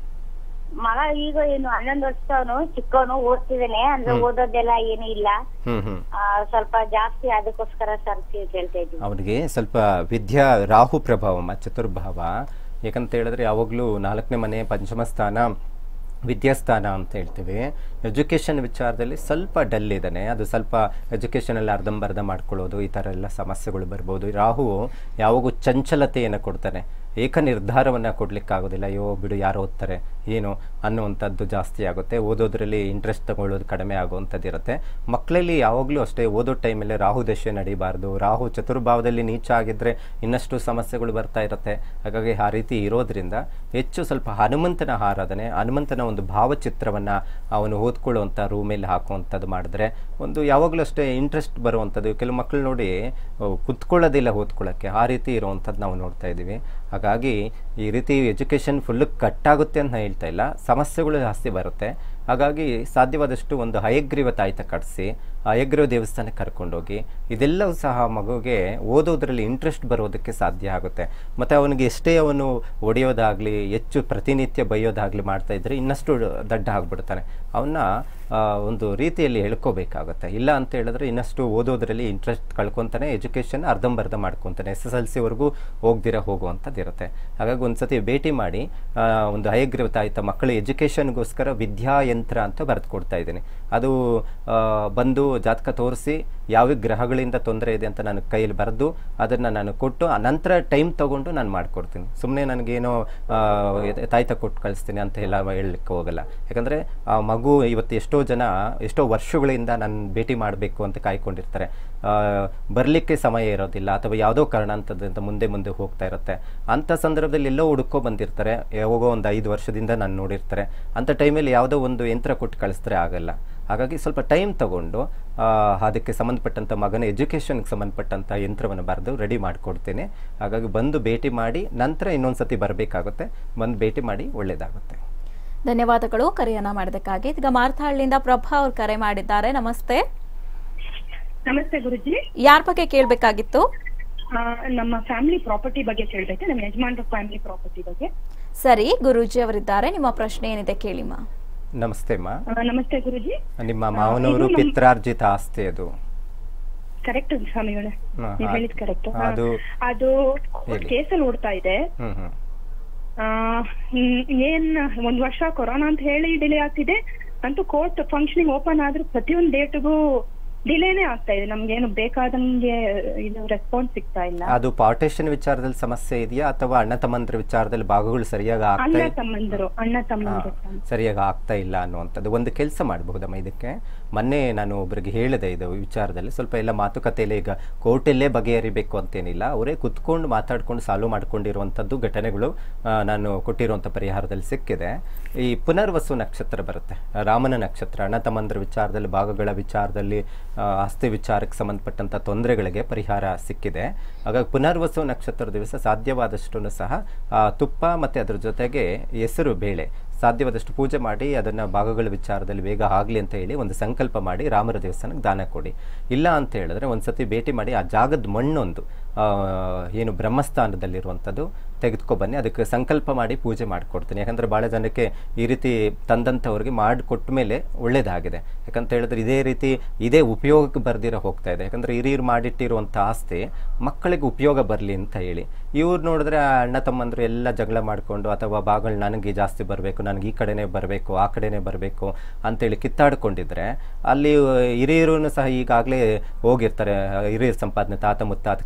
ಮಗ ಈಗ ಏನು ಹನ್ನೊಂದು ವರ್ಷದವನು ಚಿಕ್ಕವನು ಓದ್ತಿದ್ದಾನೆ ಅಂದ್ರೆ ಹ್ಮ್. ಓದೋದೆಲ್ಲ ಏನು ಇಲ್ಲ ಹ್ಞೂ ಹ್ಞೂ ಆ, ಸ್ವಲ್ಪ ಜಾಸ್ತಿ ಅದಕ್ಕೋಸ್ಕರ ಸರ್ ಕೇಳ್ತಾ ಇದ್ವಿ ಅವನಿಗೆ ಸ್ವಲ್ಪ ವಿದ್ಯಾ ರಾಹು ಪ್ರಭಾವಮ್ಮ ಚತುರ್ಭಾವ ಯಾಕಂತ ಹೇಳಿದ್ರೆ ಯಾವಾಗಲೂ ನಾಲ್ಕನೇ ಮನೆ ಪಂಚಮ ಸ್ಥಾನ ವಿದ್ಯಾಸ್ಥಾನ ಅಂತ ಹೇಳ್ತೀವಿ ಎಜುಕೇಷನ್ ವಿಚಾರದಲ್ಲಿ ಸ್ವಲ್ಪ ಡಲ್ ಇದ್ದಾನೆ ಅದು ಸ್ವಲ್ಪ ಎಜುಕೇಷನಲ್ಲಿ ಅರ್ಧಂಬರ್ಧ ಮಾಡ್ಕೊಳ್ಳೋದು ಈ ಥರ ಎಲ್ಲ ಸಮಸ್ಯೆಗಳು ಬರ್ಬೋದು ರಾಹು ಯಾವಾಗೂ ಚಂಚಲತೆಯನ್ನು ಕೊಡ್ತಾನೆ ಏಕ ನಿರ್ಧಾರವನ್ನು ಕೊಡಲಿಕ್ಕಾಗೋದಿಲ್ಲ ಅಯ್ಯೋ ಬಿಡು ಯಾರು ಓದ್ತಾರೆ ಏನು ಅನ್ನುವಂಥದ್ದು ಜಾಸ್ತಿ ಆಗುತ್ತೆ ಓದೋದ್ರಲ್ಲಿ ಇಂಟ್ರೆಸ್ಟ್ ತಗೊಳ್ಳೋದು ಕಡಿಮೆ ಆಗುವಂಥದ್ದು ಇರುತ್ತೆ ಮಕ್ಕಳಲ್ಲಿ ಯಾವಾಗಲೂ ಅಷ್ಟೇ ಓದೋ ಟೈಮಲ್ಲಿ ರಾಹು ದಶೆ ನಡಿಬಾರ್ದು ರಾಹು ಚತುರ್ಭಾವದಲ್ಲಿ ನೀಚ ಆಗಿದ್ದರೆ ಇನ್ನಷ್ಟು ಸಮಸ್ಯೆಗಳು ಬರ್ತಾ ಇರುತ್ತೆ ಹಾಗಾಗಿ ಆ ರೀತಿ ಇರೋದ್ರಿಂದ ಹೆಚ್ಚು ಸ್ವಲ್ಪ ಹನುಮಂತನ ಆರಾಧನೆ ಹನುಮಂತನ ಒಂದು ಭಾವಚಿತ್ರವನ್ನು ಅವನು ಓದ್ಕೊಳ್ಳುವಂಥ ರೂಮಲ್ಲಿ ಹಾಕುವಂಥದ್ದು ಮಾಡಿದ್ರೆ ಒಂದು ಯಾವಾಗಲೂ ಅಷ್ಟೇ ಇಂಟ್ರೆಸ್ಟ್ ಬರುವಂಥದ್ದು ಕೆಲವು ಮಕ್ಕಳು ನೋಡಿ ಅಹ್, ಕುತ್ಕೊಳ್ಳೋದಿಲ್ಲ ಓದ್ಕೊಳ್ಳೋಕ್ಕೆ ಆ ರೀತಿ ಇರುವಂಥದ್ದು ನಾವು ನೋಡ್ತಾ ಇದ್ದೀವಿ ಹಾಗಾಗಿ ಈ ರೀತಿ ಎಜುಕೇಷನ್ ಫುಲ್ಲು ಕಟ್ಟಾಗುತ್ತೆ ಅಂತ ಹೇಳ್ತಾ ಇಲ್ಲ ಸಮಸ್ಯೆಗಳು ಜಾಸ್ತಿ ಬರುತ್ತೆ ಹಾಗಾಗಿ ಸಾಧ್ಯವಾದಷ್ಟು ಒಂದು ಹಯಗ್ರೀವ ತಾಯ್ತ ಕಟ್ಟಿಸಿ ಹಯಗ್ರೀವ ದೇವಸ್ಥಾನಕ್ಕೆ ಕರ್ಕೊಂಡೋಗಿ ಇದೆಲ್ಲವೂ ಸಹ ಮಗುಗೆ ಓದೋದ್ರಲ್ಲಿ ಇಂಟ್ರೆಸ್ಟ್ ಬರೋದಕ್ಕೆ ಸಾಧ್ಯ ಆಗುತ್ತೆ ಮತ್ತು ಅವನಿಗೆ ಎಷ್ಟೇ ಅವನು ಹೊಡೆಯೋದಾಗಲಿ ಹೆಚ್ಚು ಪ್ರತಿನಿತ್ಯ ಬೈಯೋದಾಗಲಿ ಮಾಡ್ತಾ ಇದ್ದರೆ ಇನ್ನಷ್ಟು ದಡ್ಡ ಆಗಿಬಿಡ್ತಾನೆ ಅವನ್ನ ಆ, ಒಂದು ರೀತಿಯಲ್ಲಿ ಹೇಳ್ಕೋಬೇಕಾಗುತ್ತೆ ಇಲ್ಲ ಅಂತ ಹೇಳಿದ್ರೆ ಇನ್ನಷ್ಟು ಓದೋದ್ರಲ್ಲಿ ಇಂಟ್ರೆಸ್ಟ್ ಕಳ್ಕೊತಾನೆ ಎಜುಕೇಷನ್ ಅರ್ಧಂಬರ್ಧ ಮಾಡ್ಕೊತಾನೆ ಎಸ್ ಎಸ್ ಎಲ್ ಸಿವರೆಗೂ ಹೋಗ್ದಿರ ಹೋಗುವಂಥದ್ದು ಇರುತ್ತೆ ಹಾಗಾಗಿ ಒಂದು ಸತಿ ಭೇಟಿ ಮಾಡಿ ಆ, ಒಂದು ಹಯಗ್ರೀವ ತಾಯಿತ ಮಕ್ಕಳ ಎಜುಕೇಷನ್ಗೋಸ್ಕರ ವಿದ್ಯಾಯಂತ್ರ ಅಂತ ಬರೆದು ಕೊಡ್ತಾ ಇದ್ದೀನಿ ಅದು ಆ, ಬಂದು ಜಾತಕ ತೋರಿಸಿ ಯಾವ ಗ್ರಹಗಳಿಂದ ತೊಂದರೆ ಇದೆ ಅಂತ ನನ್ನ ಕೈಯಲ್ಲಿ ಬರೆದು ಅದನ್ನು ನಾನು ಕೊಟ್ಟು ಆ ನಂತರ ಟೈಮ್ ತಗೊಂಡು ನಾನು ಮಾಡಿಕೊಡ್ತೀನಿ ಸುಮ್ಮನೆ ನನಗೇನೋ ಆ, ಎ- ತಾಯ್ತ ಕೊಟ್ಟು ಕಳಿಸ್ತೀನಿ ಅಂತ ಎಲ್ಲ ಹೇಳಲಿಕ್ಕೆ ಹೋಗಲ್ಲ ಯಾಕಂದರೆ ಆ ಮಗು ಇವತ್ತು ಎಷ್ಟೋ ಜನ ಎಷ್ಟೋ ವರ್ಷಗಳಿಂದ ನಾನು ಭೇಟಿ ಮಾಡಬೇಕು ಅಂತ ಕಾಯ್ಕೊಂಡಿರ್ತಾರೆ ಬರಲಿಕ್ಕೆ ಸಮಯ ಇರೋದಿಲ್ಲ ಅಥವಾ ಯಾವುದೋ ಕಾರಣಾಂತರದಿಂದ ಮುಂದೆ ಮುಂದೆ ಹೋಗ್ತಾ ಇರುತ್ತೆ ಅಂಥ ಸಂದರ್ಭದಲ್ಲಿ ಎಲ್ಲೋ ಹುಡುಕೋ ಬಂದಿರ್ತಾರೆ ಯಾವಾಗೋ ಒಂದು ಐದು ವರ್ಷದಿಂದ ನಾನು ನೋಡಿರ್ತಾರೆ ಅಂಥ ಟೈಮಲ್ಲಿ ಯಾವುದೋ ಒಂದು ಯಂತ್ರ ಕೊಟ್ಟು ಕಳಿಸಿದ್ರೆ ಆಗಲ್ಲ ಹಾಗಾಗಿ ಸ್ವಲ್ಪ ಟೈಮ್ ತಗೊಂಡು ಆ, ಅದಕ್ಕೆ ಸಂಬಂಧಪಟ್ಟಂಥ ಮಗನ ಎಜುಕೇಷನ್ಗೆ ಸಂಬಂಧಪಟ್ಟಂಥ ಯಂತ್ರವನ್ನು ಬರೆದು ರೆಡಿ ಮಾಡಿಕೊಡ್ತೇನೆ ಹಾಗಾಗಿ ಬಂದು ಭೇಟಿ ಮಾಡಿ ನಂತರ ಇನ್ನೊಂದು ಸತಿ ಬರಬೇಕಾಗುತ್ತೆ ಬಂದು ಭೇಟಿ ಮಾಡಿ ಒಳ್ಳೆಯದಾಗುತ್ತೆ ಧನ್ಯವಾದಗಳು ಕರೆಯನ್ನ ಮಾಡೋದಕ್ಕಾಗಿ ಈಗ ಮಾರ್ಥಹಳ್ಳಿಯಿಂದ ಪ್ರಭಾ ಅವ್ರು ಕರೆ ಮಾಡಿದ್ದಾರೆ ನಮಸ್ತೆ ನಮಸ್ತೆ ಗುರುಜಿ ಯಾರ ಬಗ್ಗೆ ಕೇಳಬೇಕಾಗಿತ್ತು ಆ, ನಮ್ಮ ಫ್ಯಾಮಿಲಿ ಪ್ರಾಪರ್ಟಿ ಬಗ್ಗೆ ಕೇಳ್ಬೇಕು ನಮ್ಮ ಯಜಮಾನ್ರ ಫ್ಯಾಮಿಲಿ ಪ್ರಾಪರ್ಟಿ ಬಗ್ಗೆ ಸರಿ ಗುರೂಜಿ ಅವರಿದ್ದಾರೆ ನಿಮ್ಮ ಪ್ರಶ್ನೆ ಏನಿದೆ ಕೇಳಿಮ್ಮ ನಮಸ್ತೆ ಅಮ್ಮ ಆ, ನಮಸ್ತೆ ಗುರುಜಿ ನಿಮ್ಮ ಮಾವನವರು ಇದು ನಮ್ಮ- ಪಿತ್ರಾರ್ಜಿತ ಆಸ್ತಿ ಅದು ಕರೆಕ್ಟ್ ಸ್ವಾಮಿಗಳೇ ಹಾ, ನೀವು ಹಾ. ಹೇಳಿದ್ ಕರೆಕ್ಟ್ ಅದು- ಅದು ಹೇಳಿ. ಕೇಸಲ್ಲಿ ಓಡ್ತಾ ಇದೆ ಹ್ಞೂ ಹ್ಞೂ ಆ, ಹ್ಮ್, ಏನ್ ಒಂದ್ ವರ್ಷ ಕೊರೋನಾ ಅಂತ ಹೇಳಿ ಡಿಲೇ ಆಗ್ತಿದೆ ಅಂತೂ ಕೋರ್ಟ್ ಫಂಕ್ಷನಿಂಗ್ ಓಪನ್ ಆದ್ರೂ ಪ್ರತಿಯೊಂದು ಡೇಟ್ಗೂ ಡಿಲೇನೇ ಆಗ್ತಾ ಇದೆ ನಮ್ಗೇನು ಬೇಕಾದಂಗೆ ಇದು ರೆಸ್ಪಾನ್ಸ್ ಸಿಗ್ತಾ ಇಲ್ಲ ಅದು ಪಾರ್ಟೇಷನ್ ವಿಚಾರದಲ್ಲಿ ಸಮಸ್ಯೆ ಇದೆಯಾ ಅಥವಾ ಅಣ್ಣ ತಮ್ಮಂದ್ರ ವಿಚಾರದಲ್ಲಿ ಭಾಗಗಳು ಸರಿಯಾಗಿ ಆಗ್ತಾ ಅಣ್ಣ ಇದೆ ತಮ್ಮಂದರು ಅಣ್ಣ ತಮ್ಮಂದರು ಹಾ, ಸರಿಯಾಗಿ ಆಗ್ತಾ ಇಲ್ಲ ಅನ್ನುವಂಥದ್ದು ಒಂದು ಕೆಲಸ ಮಾಡಬಹುದಮ್ಮ ಇದಕ್ಕೆ ಮೊನ್ನೆ ನಾನು ಒಬ್ಬರಿಗೆ ಹೇಳಿದೆ ಇದು ವಿಚಾರದಲ್ಲಿ ಸ್ವಲ್ಪ ಎಲ್ಲ ಮಾತುಕತೆಯಲ್ಲಿ ಈಗ ಕೋರ್ಟಲ್ಲೇ ಬಗೆಹರಿಬೇಕು ಅಂತೇನಿಲ್ಲ ಅವರೇ ಕುತ್ಕೊಂಡು ಮಾತಾಡ್ಕೊಂಡು ಸಾಲ್ವ್ ಮಾಡ್ಕೊಂಡಿರುವಂಥದ್ದು ಘಟನೆಗಳು ಆ, ನಾನು ಕೊಟ್ಟಿರುವಂಥ ಪರಿಹಾರದಲ್ಲಿ ಸಿಕ್ಕಿದೆ ಈ ಪುನರ್ವಸು ನಕ್ಷತ್ರ ಬರುತ್ತೆ ರಾಮನ ನಕ್ಷತ್ರ ಅಣ್ಣ ತಮ್ಮಂದ್ರ ವಿಚಾರದಲ್ಲಿ ಭಾಗಗಳ ವಿಚಾರದಲ್ಲಿ ಆ, ಆಸ್ತಿ ವಿಚಾರಕ್ಕೆ ಸಂಬಂಧಪಟ್ಟಂಥ ತೊಂದರೆಗಳಿಗೆ ಪರಿಹಾರ ಸಿಕ್ಕಿದೆ ಹಾಗಾಗಿ ಪುನರ್ವಸು ನಕ್ಷತ್ರ ದಿವಸ ಸಾಧ್ಯವಾದಷ್ಟು ಸಹ ಆ, ತುಪ್ಪ ಮತ್ತು ಅದ್ರ ಜೊತೆಗೆ ಹೆಸರು ಬೇಳೆ ಸಾಧ್ಯವಾದಷ್ಟು ಪೂಜೆ ಮಾಡಿ ಅದನ್ನು ಭಾಗಗಳ ವಿಚಾರದಲ್ಲಿ ಬೇಗ ಆಗಲಿ ಅಂತ ಹೇಳಿ ಒಂದು ಸಂಕಲ್ಪ ಮಾಡಿ ರಾಮರ ದೇವಸ್ಥಾನಕ್ಕೆ ದಾನ ಕೊಡಿ ಇಲ್ಲ ಅಂತ ಹೇಳಿದ್ರೆ ಒಂದು ಸತಿ ಭೇಟಿ ಮಾಡಿ ಆ ಜಾಗದ ಮಣ್ಣೊಂದು ಆ, ಏನು ಬ್ರಹ್ಮಸ್ಥಾನದಲ್ಲಿರುವಂಥದ್ದು ತೆಗೆದುಕೊ ಬನ್ನಿ ಅದಕ್ಕೆ ಸಂಕಲ್ಪ ಮಾಡಿ ಪೂಜೆ ಮಾಡಿಕೊಡ್ತೀನಿ ಯಾಕಂದರೆ ಭಾಳ ಜನಕ್ಕೆ ಈ ರೀತಿ ತಂದಂಥವ್ರಿಗೆ ಮಾಡಿಕೊಟ್ಟ ಮೇಲೆ ಒಳ್ಳೇದಾಗಿದೆ ಯಾಕಂತ ಹೇಳಿದ್ರೆ ಇದೇ ರೀತಿ ಇದೇ ಉಪಯೋಗಕ್ಕೆ ಬರ್ದಿರ ಹೋಗ್ತಾ ಇದೆ ಯಾಕಂದರೆ ಹಿರಿಯರು ಮಾಡಿಟ್ಟಿರುವಂಥ ಆಸ್ತಿ ಮಕ್ಕಳಿಗೆ ಉಪಯೋಗ ಬರಲಿ ಅಂತ ಹೇಳಿ ಇವ್ರು ನೋಡಿದ್ರೆ ಆ ಅಣ್ಣ ತಮ್ಮಂದ್ರು ಎಲ್ಲ ಜಗಳ ಮಾಡಿಕೊಂಡು ಅಥವಾ ಭಾಗಗಳು ನನಗೆ ಜಾಸ್ತಿ ಬರಬೇಕು ನನಗೆ ಈ ಕಡೆನೇ ಬರಬೇಕು ಆ ಕಡೆನೇ ಬರಬೇಕು ಅಂತೇಳಿ ಕಿತ್ತಾಡ್ಕೊಂಡಿದ್ರೆ ಅಲ್ಲಿ ಹಿರಿಯರು ಸಹ ಈಗಾಗಲೇ ಹೋಗಿರ್ತಾರೆ ಹಿರಿಯರ ಸಂಪಾದನೆ ತಾತ ಮುತ್ತಾತ ಕಾಲದಿಂದ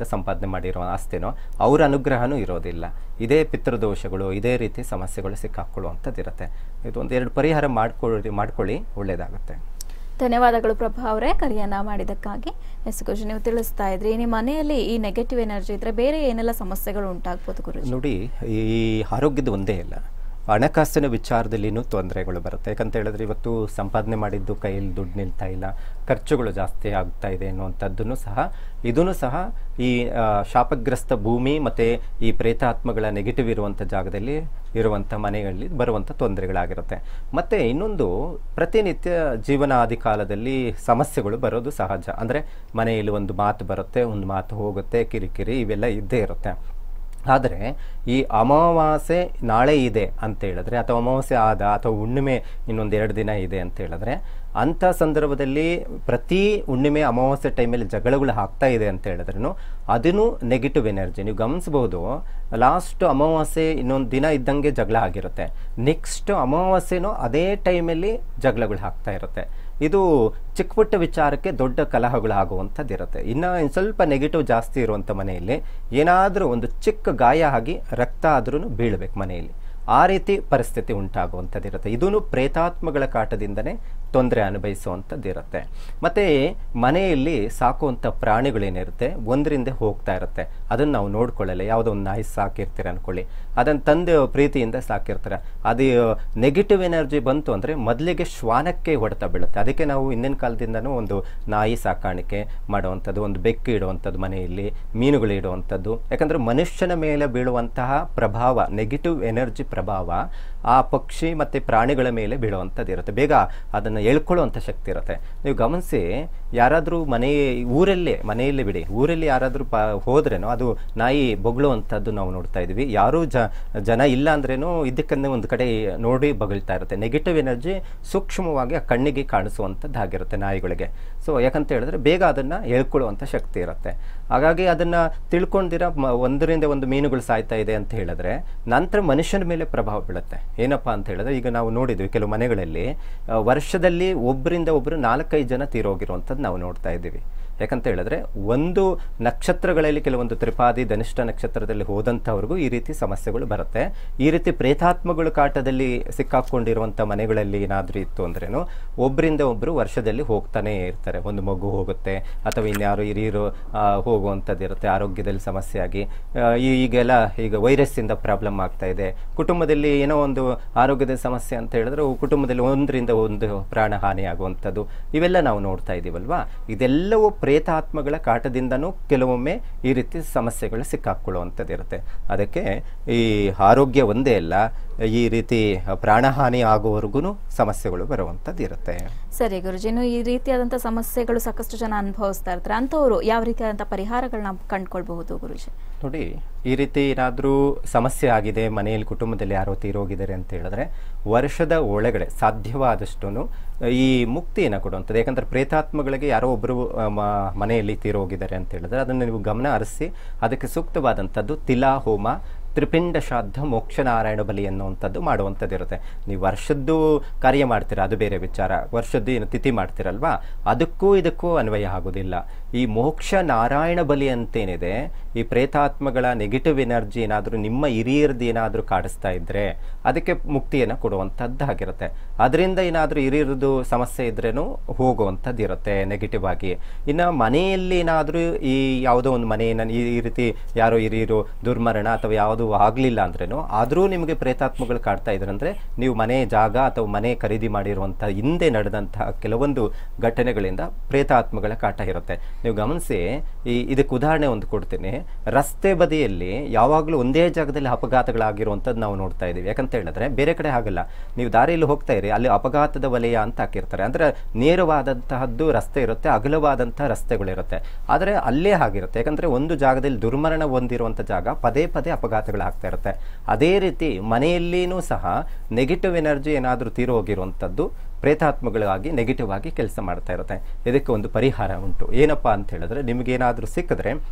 ಸಂಪಾದನೆ ಮಾಡಿರೋ ಆಸ್ತಿನೋ ಅವ್ರ ಅನುಗ್ರಹನೂ ಇರೋದಿಲ್ಲ ಇದೇ ಪಿತೃದೋಷಗಳು ಇದೇ ರೀತಿ ಸಮಸ್ಯೆಗಳು ಸಿಕ್ಕಾಕೊಳ್ಳುವಂಥದ್ದು ಇರುತ್ತೆ ಇದು ಒಂದು ಎರಡು ಪರಿಹಾರ ಮಾಡ್ಕೊಳ್ಳಿ ಮಾಡ್ಕೊಳ್ಳಿ ಒಳ್ಳೆಯದಾಗುತ್ತೆ ಧನ್ಯವಾದಗಳು ಪ್ರಭಾ ಅವರೇ ಕರೆಯನ್ನ ಮಾಡಿದ್ದಕ್ಕಾಗಿ ಎಸ್ ಗುರುಜಿ ನೀವು ತಿಳಿಸ್ತಾ ಇದ್ರಿ ನಿಮ್ಮ ಮನೆಯಲ್ಲಿ ಈ ನೆಗೆಟಿವ್ ಎನರ್ಜಿ ಇದ್ರೆ ಬೇರೆ ಏನೆಲ್ಲ ಸಮಸ್ಯೆಗಳು ಉಂಟಾಗ್ಬೋದು ಗುರುಜಿ ನೋಡಿ ಈ ಆರೋಗ್ಯದ ಒಂದೇ ಇಲ್ಲ ಹಣಕಾಸಿನ ವಿಚಾರದಲ್ಲಿನೂ ತೊಂದರೆಗಳು ಬರುತ್ತೆ ಯಾಕಂತ ಹೇಳಿದ್ರೆ ಇವತ್ತು ಸಂಪಾದನೆ ಮಾಡಿದ್ದು ಕೈಯಲ್ಲಿ ದುಡ್ಡು ನಿಲ್ತಾ ಇಲ್ಲ ಖರ್ಚುಗಳು ಜಾಸ್ತಿ ಆಗ್ತಾ ಇದೆ ಅನ್ನುವಂಥದ್ದನ್ನು ಸಹ ಇದೂ ಸಹ ಈ ಆ, ಶಾಪಗ್ರಸ್ತ ಭೂಮಿ ಮತ್ತು ಈ ಪ್ರೇತಾತ್ಮಗಳ ನೆಗೆಟಿವ್ ಇರುವಂಥ ಜಾಗದಲ್ಲಿ ಇರುವಂಥ ಮನೆಗಳಲ್ಲಿ ಬರುವಂಥ ತೊಂದರೆಗಳಾಗಿರುತ್ತೆ ಮತ್ತು ಇನ್ನೊಂದು ಪ್ರತಿನಿತ್ಯ ಜೀವನಾದಿ ಕಾಲದಲ್ಲಿ ಸಮಸ್ಯೆಗಳು ಬರೋದು ಸಹಜ ಅಂದರೆ ಮನೆಯಲ್ಲಿ ಒಂದು ಮಾತು ಬರುತ್ತೆ ಒಂದು ಮಾತು ಹೋಗುತ್ತೆ ಕಿರಿಕಿರಿ ಇವೆಲ್ಲ ಇದ್ದೇ ಇರುತ್ತೆ ಆದರೆ ಈ ಅಮಾವಾಸ್ಯೆ ನಾಳೆ ಇದೆ ಅಂತ ಹೇಳಿದ್ರೆ ಅಥವಾ ಅಮಾವಾಸ್ಯೆ ಆದ ಅಥವಾ ಹುಣ್ಣಿಮೆ ಇನ್ನೊಂದು ಎರಡು ದಿನ ಇದೆ ಅಂತ ಹೇಳಿದ್ರೆ ಅಂಥ ಸಂದರ್ಭದಲ್ಲಿ ಪ್ರತಿ ಹುಣ್ಣಿಮೆ ಅಮಾವಾಸ್ಯೆ ಟೈಮಲ್ಲಿ ಜಗಳಗಳು ಆಗ್ತಾ ಇದೆ ಅಂತ ಹೇಳಿದ್ರೂ ಅದನ್ನು ನೆಗೆಟಿವ್ ಎನರ್ಜಿ ನೀವು ಗಮನಿಸ್ಬೋದು ಲಾಸ್ಟ್ ಅಮಾವಾಸ್ಯೆ ಇನ್ನೊಂದು ದಿನ ಇದ್ದಂಗೆ ಜಗಳ ಆಗಿರುತ್ತೆ ನೆಕ್ಸ್ಟ್ ಅಮಾವಾಸ್ಯೆನೂ ಅದೇ ಟೈಮಲ್ಲಿ ಜಗಳಗಳು ಆಗ್ತಾ ಇರುತ್ತೆ ಇದು ಚಿಕ್ಕ ಪುಟ್ಟ ವಿಚಾರಕ್ಕೆ ದೊಡ್ಡ ಕಲಹಗಳು ಆಗುವಂಥದ್ದು ಇರುತ್ತೆ ಇನ್ನು ಇನ್ನು ಸ್ವಲ್ಪ ನೆಗೆಟಿವ್ ಜಾಸ್ತಿ ಇರುವಂಥ ಮನೆಯಲ್ಲಿ ಏನಾದರೂ ಒಂದು ಚಿಕ್ಕ ಗಾಯ ಆಗಿ ರಕ್ತ ಆದ್ರೂ ಬೀಳಬೇಕು ಮನೆಯಲ್ಲಿ ಆ ರೀತಿ ಪರಿಸ್ಥಿತಿ ಉಂಟಾಗುವಂಥದ್ದು ಇರುತ್ತೆ ಇದೂ ಪ್ರೇತಾತ್ಮಗಳ ಕಾಟದಿಂದನೇ ತೊಂದರೆ ಅನುಭವಿಸುವಂಥದ್ದು ಇರುತ್ತೆ ಮತ್ತು ಮನೆಯಲ್ಲಿ ಸಾಕುವಂಥ ಪ್ರಾಣಿಗಳೇನಿರುತ್ತೆ ಒಂದರಿಂದ ಹೋಗ್ತಾ ಇರುತ್ತೆ ಅದನ್ನು ನಾವು ನೋಡ್ಕೊಳ್ಳಲ್ಲ ಯಾವುದೋ ಒಂದು ನಾಯಿ ಸಾಕಿರ್ತೀರ ಅಂದ್ಕೊಳ್ಳಿ ಅದನ್ನು ತಂದೆ ಪ್ರೀತಿಯಿಂದ ಸಾಕಿರ್ತಾರೆ ಅದು ನೆಗೆಟಿವ್ ಎನರ್ಜಿ ಬಂತು ಅಂದರೆ ಮೊದಲಿಗೆ ಶ್ವಾನಕ್ಕೆ ಹೊಡೆತ ಬೀಳುತ್ತೆ ಅದಕ್ಕೆ ನಾವು ಹಿಂದಿನ ಕಾಲದಿಂದನೂ ಒಂದು ನಾಯಿ ಸಾಕಾಣಿಕೆ ಮಾಡುವಂಥದ್ದು ಒಂದು ಬೆಕ್ಕು ಇಡುವಂಥದ್ದು ಮನೆಯಲ್ಲಿ ಮೀನುಗಳು ಇಡುವಂಥದ್ದು ಯಾಕಂದರೆ ಮನುಷ್ಯನ ಮೇಲೆ ಬೀಳುವಂತಹ ಪ್ರಭಾವ ನೆಗೆಟಿವ್ ಎನರ್ಜಿ ಪ್ರಭಾವ ಆ ಪಕ್ಷಿ ಮತ್ತು ಪ್ರಾಣಿಗಳ ಮೇಲೆ ಬೀಳುವಂಥದ್ದು ಇರುತ್ತೆ ಬೇಗ ಅದನ್ನು ಎಳ್ಕೊಳ್ಳುವಂಥ ಶಕ್ತಿ ಇರುತ್ತೆ ನೀವು ಗಮನಿಸಿ ಯಾರಾದರೂ ಮನೆ ಊರಲ್ಲೇ ಮನೆಯಲ್ಲೇ ಬಿಡಿ ಊರಲ್ಲಿ ಯಾರಾದರೂ ಪ ಹೋದ್ರೇನೋ ಅದು ನಾಯಿ ಬೊಗಳುವಂಥದ್ದು ನಾವು ನೋಡ್ತಾ ಇದ್ವಿ ಯಾರೂ ಜ ಜನ ಇಲ್ಲ ಅಂದ್ರೇನು ಇದಕ್ಕನ್ನೇ ಒಂದು ಕಡೆ ನೋಡಿ ಬಗಳ್ತಾ ಇರುತ್ತೆ ನೆಗೆಟಿವ್ ಎನರ್ಜಿ ಸೂಕ್ಷ್ಮವಾಗಿ ಆ ಕಣ್ಣಿಗೆ ಕಾಣಿಸುವಂಥದ್ದು ಆಗಿರುತ್ತೆ ನಾಯಿಗಳಿಗೆ ಸೊ ಯಾಕಂತ ಹೇಳಿದ್ರೆ ಬೇಗ ಅದನ್ನು ಎಳ್ಕೊಳ್ಳುವಂಥ ಶಕ್ತಿ ಇರುತ್ತೆ ಹಾಗಾಗಿ ಅದನ್ನು ತಿಳ್ಕೊಂಡಿರ ಮ ಒಂದರಿಂದ ಒಂದು ಮೀನುಗಳು ಸಾಯ್ತಾ ಇದೆ ಅಂತ ಹೇಳಿದ್ರೆ ನಂತರ ಮನುಷ್ಯನ ಮೇಲೆ ಪ್ರಭಾವ ಬೀಳುತ್ತೆ ಏನಪ್ಪ ಅಂತ ಹೇಳಿದ್ರೆ ಈಗ ನಾವು ನೋಡಿದ್ವಿ ಕೆಲವು ಮನೆಗಳಲ್ಲಿ ಆ, ವರ್ಷದಲ್ಲಿ ಒಬ್ಬರಿಂದ ಒಬ್ಬರು ನಾಲ್ಕೈದು ಜನ ತೀರೋಗಿರುವಂಥದ್ದು ನಾವು ನೋಡ್ತಾ ಇದ್ದೀವಿ ಯಾಕಂತ ಹೇಳಿದ್ರೆ ಒಂದು ನಕ್ಷತ್ರಗಳಲ್ಲಿ ಕೆಲವೊಂದು ತ್ರಿಪಾದಿ ಧನಿಷ್ಠ ನಕ್ಷತ್ರದಲ್ಲಿ ಹೋದಂಥವ್ರಿಗೂ ಈ ರೀತಿ ಸಮಸ್ಯೆಗಳು ಬರುತ್ತೆ ಈ ರೀತಿ ಪ್ರೇತಾತ್ಮಗಳು ಕಾಟದಲ್ಲಿ ಸಿಕ್ಕಾಕೊಂಡಿರುವಂಥ ಮನೆಗಳಲ್ಲಿ ಏನಾದರೂ ಇತ್ತು ಅಂದ್ರೇನು ಒಬ್ಬರಿಂದ ಒಬ್ಬರು ವರ್ಷದಲ್ಲಿ ಹೋಗ್ತಾನೆ ಇರ್ತಾರೆ ಒಂದು ಮಗು ಹೋಗುತ್ತೆ ಅಥವಾ ಇನ್ಯಾರು ಹಿರಿಯರು ಆ, ಹೋಗುವಂಥದ್ದು ಇರುತ್ತೆ ಆರೋಗ್ಯದಲ್ಲಿ ಸಮಸ್ಯೆ ಆಗಿ ಆ, ಈ- ಈಗೆಲ್ಲ ಈಗ ವೈರಸ್ಸಿಂದ ಪ್ರಾಬ್ಲಮ್ ಆಗ್ತಾ ಇದೆ ಕುಟುಂಬದಲ್ಲಿ ಏನೋ ಒಂದು ಆರೋಗ್ಯದ ಸಮಸ್ಯೆ ಅಂತ ಹೇಳಿದ್ರೆ ಕುಟುಂಬದಲ್ಲಿ ಒಂದರಿಂದ ಒಂದು ಪ್ರಾಣ ಹಾನಿ ಆಗುವಂಥದ್ದು ಇವೆಲ್ಲ ನಾವು ನೋಡ್ತಾ ಇದ್ದೀವಲ್ವಾ ಇದೆಲ್ಲವೂ ಪ್ರೇತಾತ್ಮಗಳ ಕಾಟದಿಂದನೂ ಕೆಲವೊಮ್ಮೆ ಈ ರೀತಿ ಸಮಸ್ಯೆಗಳು ಸಿಕ್ಕಾಕೊಳ್ಳುವಂಥದ್ದು ಇರುತ್ತೆ ಅದಕ್ಕೆ ಈ ಆರೋಗ್ಯ ಒಂದೇ ಅಲ್ಲ ಈ ರೀತಿ ಪ್ರಾಣಹಾನಿ ಆಗುವವರೆಗೂ ಸಮಸ್ಯೆಗಳು ಬರುವಂಥದ್ದು ಇರುತ್ತೆ ಸರಿ ಗುರುಜಿ ಇನ್ನು ಈ ರೀತಿಯಾದಂಥ ಸಮಸ್ಯೆಗಳು ಸಾಕಷ್ಟು ಜನ ಅನುಭವಿಸ್ತಾ ಇರ್ತಾರೆ ಅಂಥವ್ರು ಯಾವ ರೀತಿಯಾದಂಥ ಪರಿಹಾರಗಳನ್ನ ಕಂಡುಕೊಳ್ಬಹುದು ಗುರುಜಿ ನೋಡಿ ಈ ರೀತಿ ಏನಾದರೂ ಸಮಸ್ಯೆ ಆಗಿದೆ ಮನೆಯಲ್ಲಿ ಕುಟುಂಬದಲ್ಲಿ ಯಾರೋ ತೀರೋಗಿದ್ದಾರೆ ಅಂತ ಹೇಳಿದ್ರೆ ವರ್ಷದ ಒಳಗಡೆ ಸಾಧ್ಯವಾದಷ್ಟು ಈ ಮುಕ್ತಿಯನ್ನು ಕೊಡುವಂಥದ್ದು ಯಾಕಂದರೆ ಪ್ರೇತಾತ್ಮಗಳಿಗೆ ಯಾರೋ ಒಬ್ಬರು ಮನೆಯಲ್ಲಿ ತೀರೋಗಿದ್ದಾರೆ ಅಂತ ಹೇಳಿದ್ರೆ ಅದನ್ನು ನೀವು ಗಮನ ಹರಿಸಿ ಅದಕ್ಕೆ ಸೂಕ್ತವಾದಂಥದ್ದು ತಿಲಾ ಹೋಮ ತ್ರಿಪಿಂಡ ಶ್ರಾದ್ದ ಮೋಕ್ಷ ನಾರಾಯಣ ಬಲಿ ಅನ್ನುವಂಥದ್ದು ಮಾಡುವಂಥದ್ದು ಇರುತ್ತೆ ನೀವು ವರ್ಷದ್ದು ಕಾರ್ಯ ಮಾಡ್ತೀರಾ ಅದು ಬೇರೆ ವಿಚಾರ ವರ್ಷದ್ದು ಏನು ತಿಥಿ ಮಾಡ್ತೀರಲ್ವಾ ಅದಕ್ಕೂ ಇದಕ್ಕೂ ಅನ್ವಯ ಆಗೋದಿಲ್ಲ ಈ ಮೋಕ್ಷ ನಾರಾಯಣ ಬಲಿ ಅಂತೇನಿದೆ ಈ ಪ್ರೇತಾತ್ಮಗಳ ನೆಗೆಟಿವ್ ಎನರ್ಜಿ ಏನಾದರೂ ನಿಮ್ಮ ಹಿರಿಯರದ್ದು ಏನಾದರೂ ಕಾಡಿಸ್ತಾ ಇದ್ದರೆ ಅದಕ್ಕೆ ಮುಕ್ತಿಯನ್ನು ಕೊಡುವಂಥದ್ದಾಗಿರುತ್ತೆ ಅದರಿಂದ ಏನಾದರೂ ಹಿರಿಯರದು ಸಮಸ್ಯೆ ಇದ್ರೇನು ಹೋಗುವಂಥದ್ದು ಇರುತ್ತೆ ನೆಗೆಟಿವ್ ಆಗಿ ಇನ್ನು ಮನೆಯಲ್ಲಿ ಏನಾದರೂ ಈ ಯಾವುದೋ ಒಂದು ಮನೆಯನ್ನು ಈ ಈ ರೀತಿ ಯಾರೋ ಹಿರಿಯರು ದುರ್ಮರಣ ಅಥವಾ ಯಾವುದು ಆಗಲಿಲ್ಲ ಅಂದ್ರೇನು ಆದರೂ ನಿಮಗೆ ಪ್ರೇತಾತ್ಮಗಳು ಕಾಡ್ತಾ ಇದ್ರೆ ಅಂದರೆ ನೀವು ಮನೆ ಜಾಗ ಅಥವಾ ಮನೆ ಖರೀದಿ ಮಾಡಿರುವಂಥ ಹಿಂದೆ ನಡೆದಂತಹ ಕೆಲವೊಂದು ಘಟನೆಗಳಿಂದ ಪ್ರೇತಾತ್ಮಗಳ ಕಾಟ ಇರುತ್ತೆ ನೀವು ಗಮನಿಸಿ ಈ ಇದಕ್ಕೆ ಉದಾಹರಣೆ ಒಂದು ಕೊಡ್ತೀನಿ ರಸ್ತೆ ಬದಿಯಲ್ಲಿ ಯಾವಾಗಲೂ ಒಂದೇ ಜಾಗದಲ್ಲಿ ಅಪಘಾತಗಳಾಗಿರುವಂಥದ್ದು ನಾವು ನೋಡ್ತಾ ಇದ್ದೀವಿ ಯಾಕಂತ ಹೇಳಿದ್ರೆ ಬೇರೆ ಕಡೆ ಆಗಲ್ಲ ನೀವು ದಾರಿಯಲ್ಲಿ ಹೋಗ್ತಾ ಇರಿ ಅಲ್ಲಿ ಅಪಘಾತದ ವಲಯ ಅಂತ ಹಾಕಿರ್ತಾರೆ ಅಂದರೆ ನೇರವಾದಂತಹದ್ದು ರಸ್ತೆ ಇರುತ್ತೆ ಅಗಲವಾದಂತಹ ರಸ್ತೆಗಳಿರುತ್ತೆ ಆದರೆ ಅಲ್ಲೇ ಆಗಿರುತ್ತೆ ಯಾಕಂದರೆ ಒಂದು ಜಾಗದಲ್ಲಿ ದುರ್ಮರಣ ಹೊಂದಿರುವಂಥ ಜಾಗ ಪದೇ ಪದೇ ಅಪಘಾತಗಳಾಗ್ತಾ ಇರುತ್ತೆ ಅದೇ ರೀತಿ ಮನೆಯಲ್ಲಿನೂ ಸಹ ನೆಗೆಟಿವ್ ಎನರ್ಜಿ ಏನಾದರೂ ತೀರು ಹೋಗಿರುವಂಥದ್ದು ಪ್ರೇತಾತ್ಮಗಳಾಗಿ ನೆಗೆಟಿವ್ ಆಗಿ ಕೆಲಸ ಮಾಡ್ತಾ ಇರುತ್ತೆ ಇದಕ್ಕೆ ಒಂದು ಪರಿಹಾರ ಉಂಟು ಏನಪ್ಪ ಅಂತ ಹೇಳಿದ್ರೆ ನಿಮಗೇನಾದರೂ ಸಿಕ್ಕಿದ್ರೆ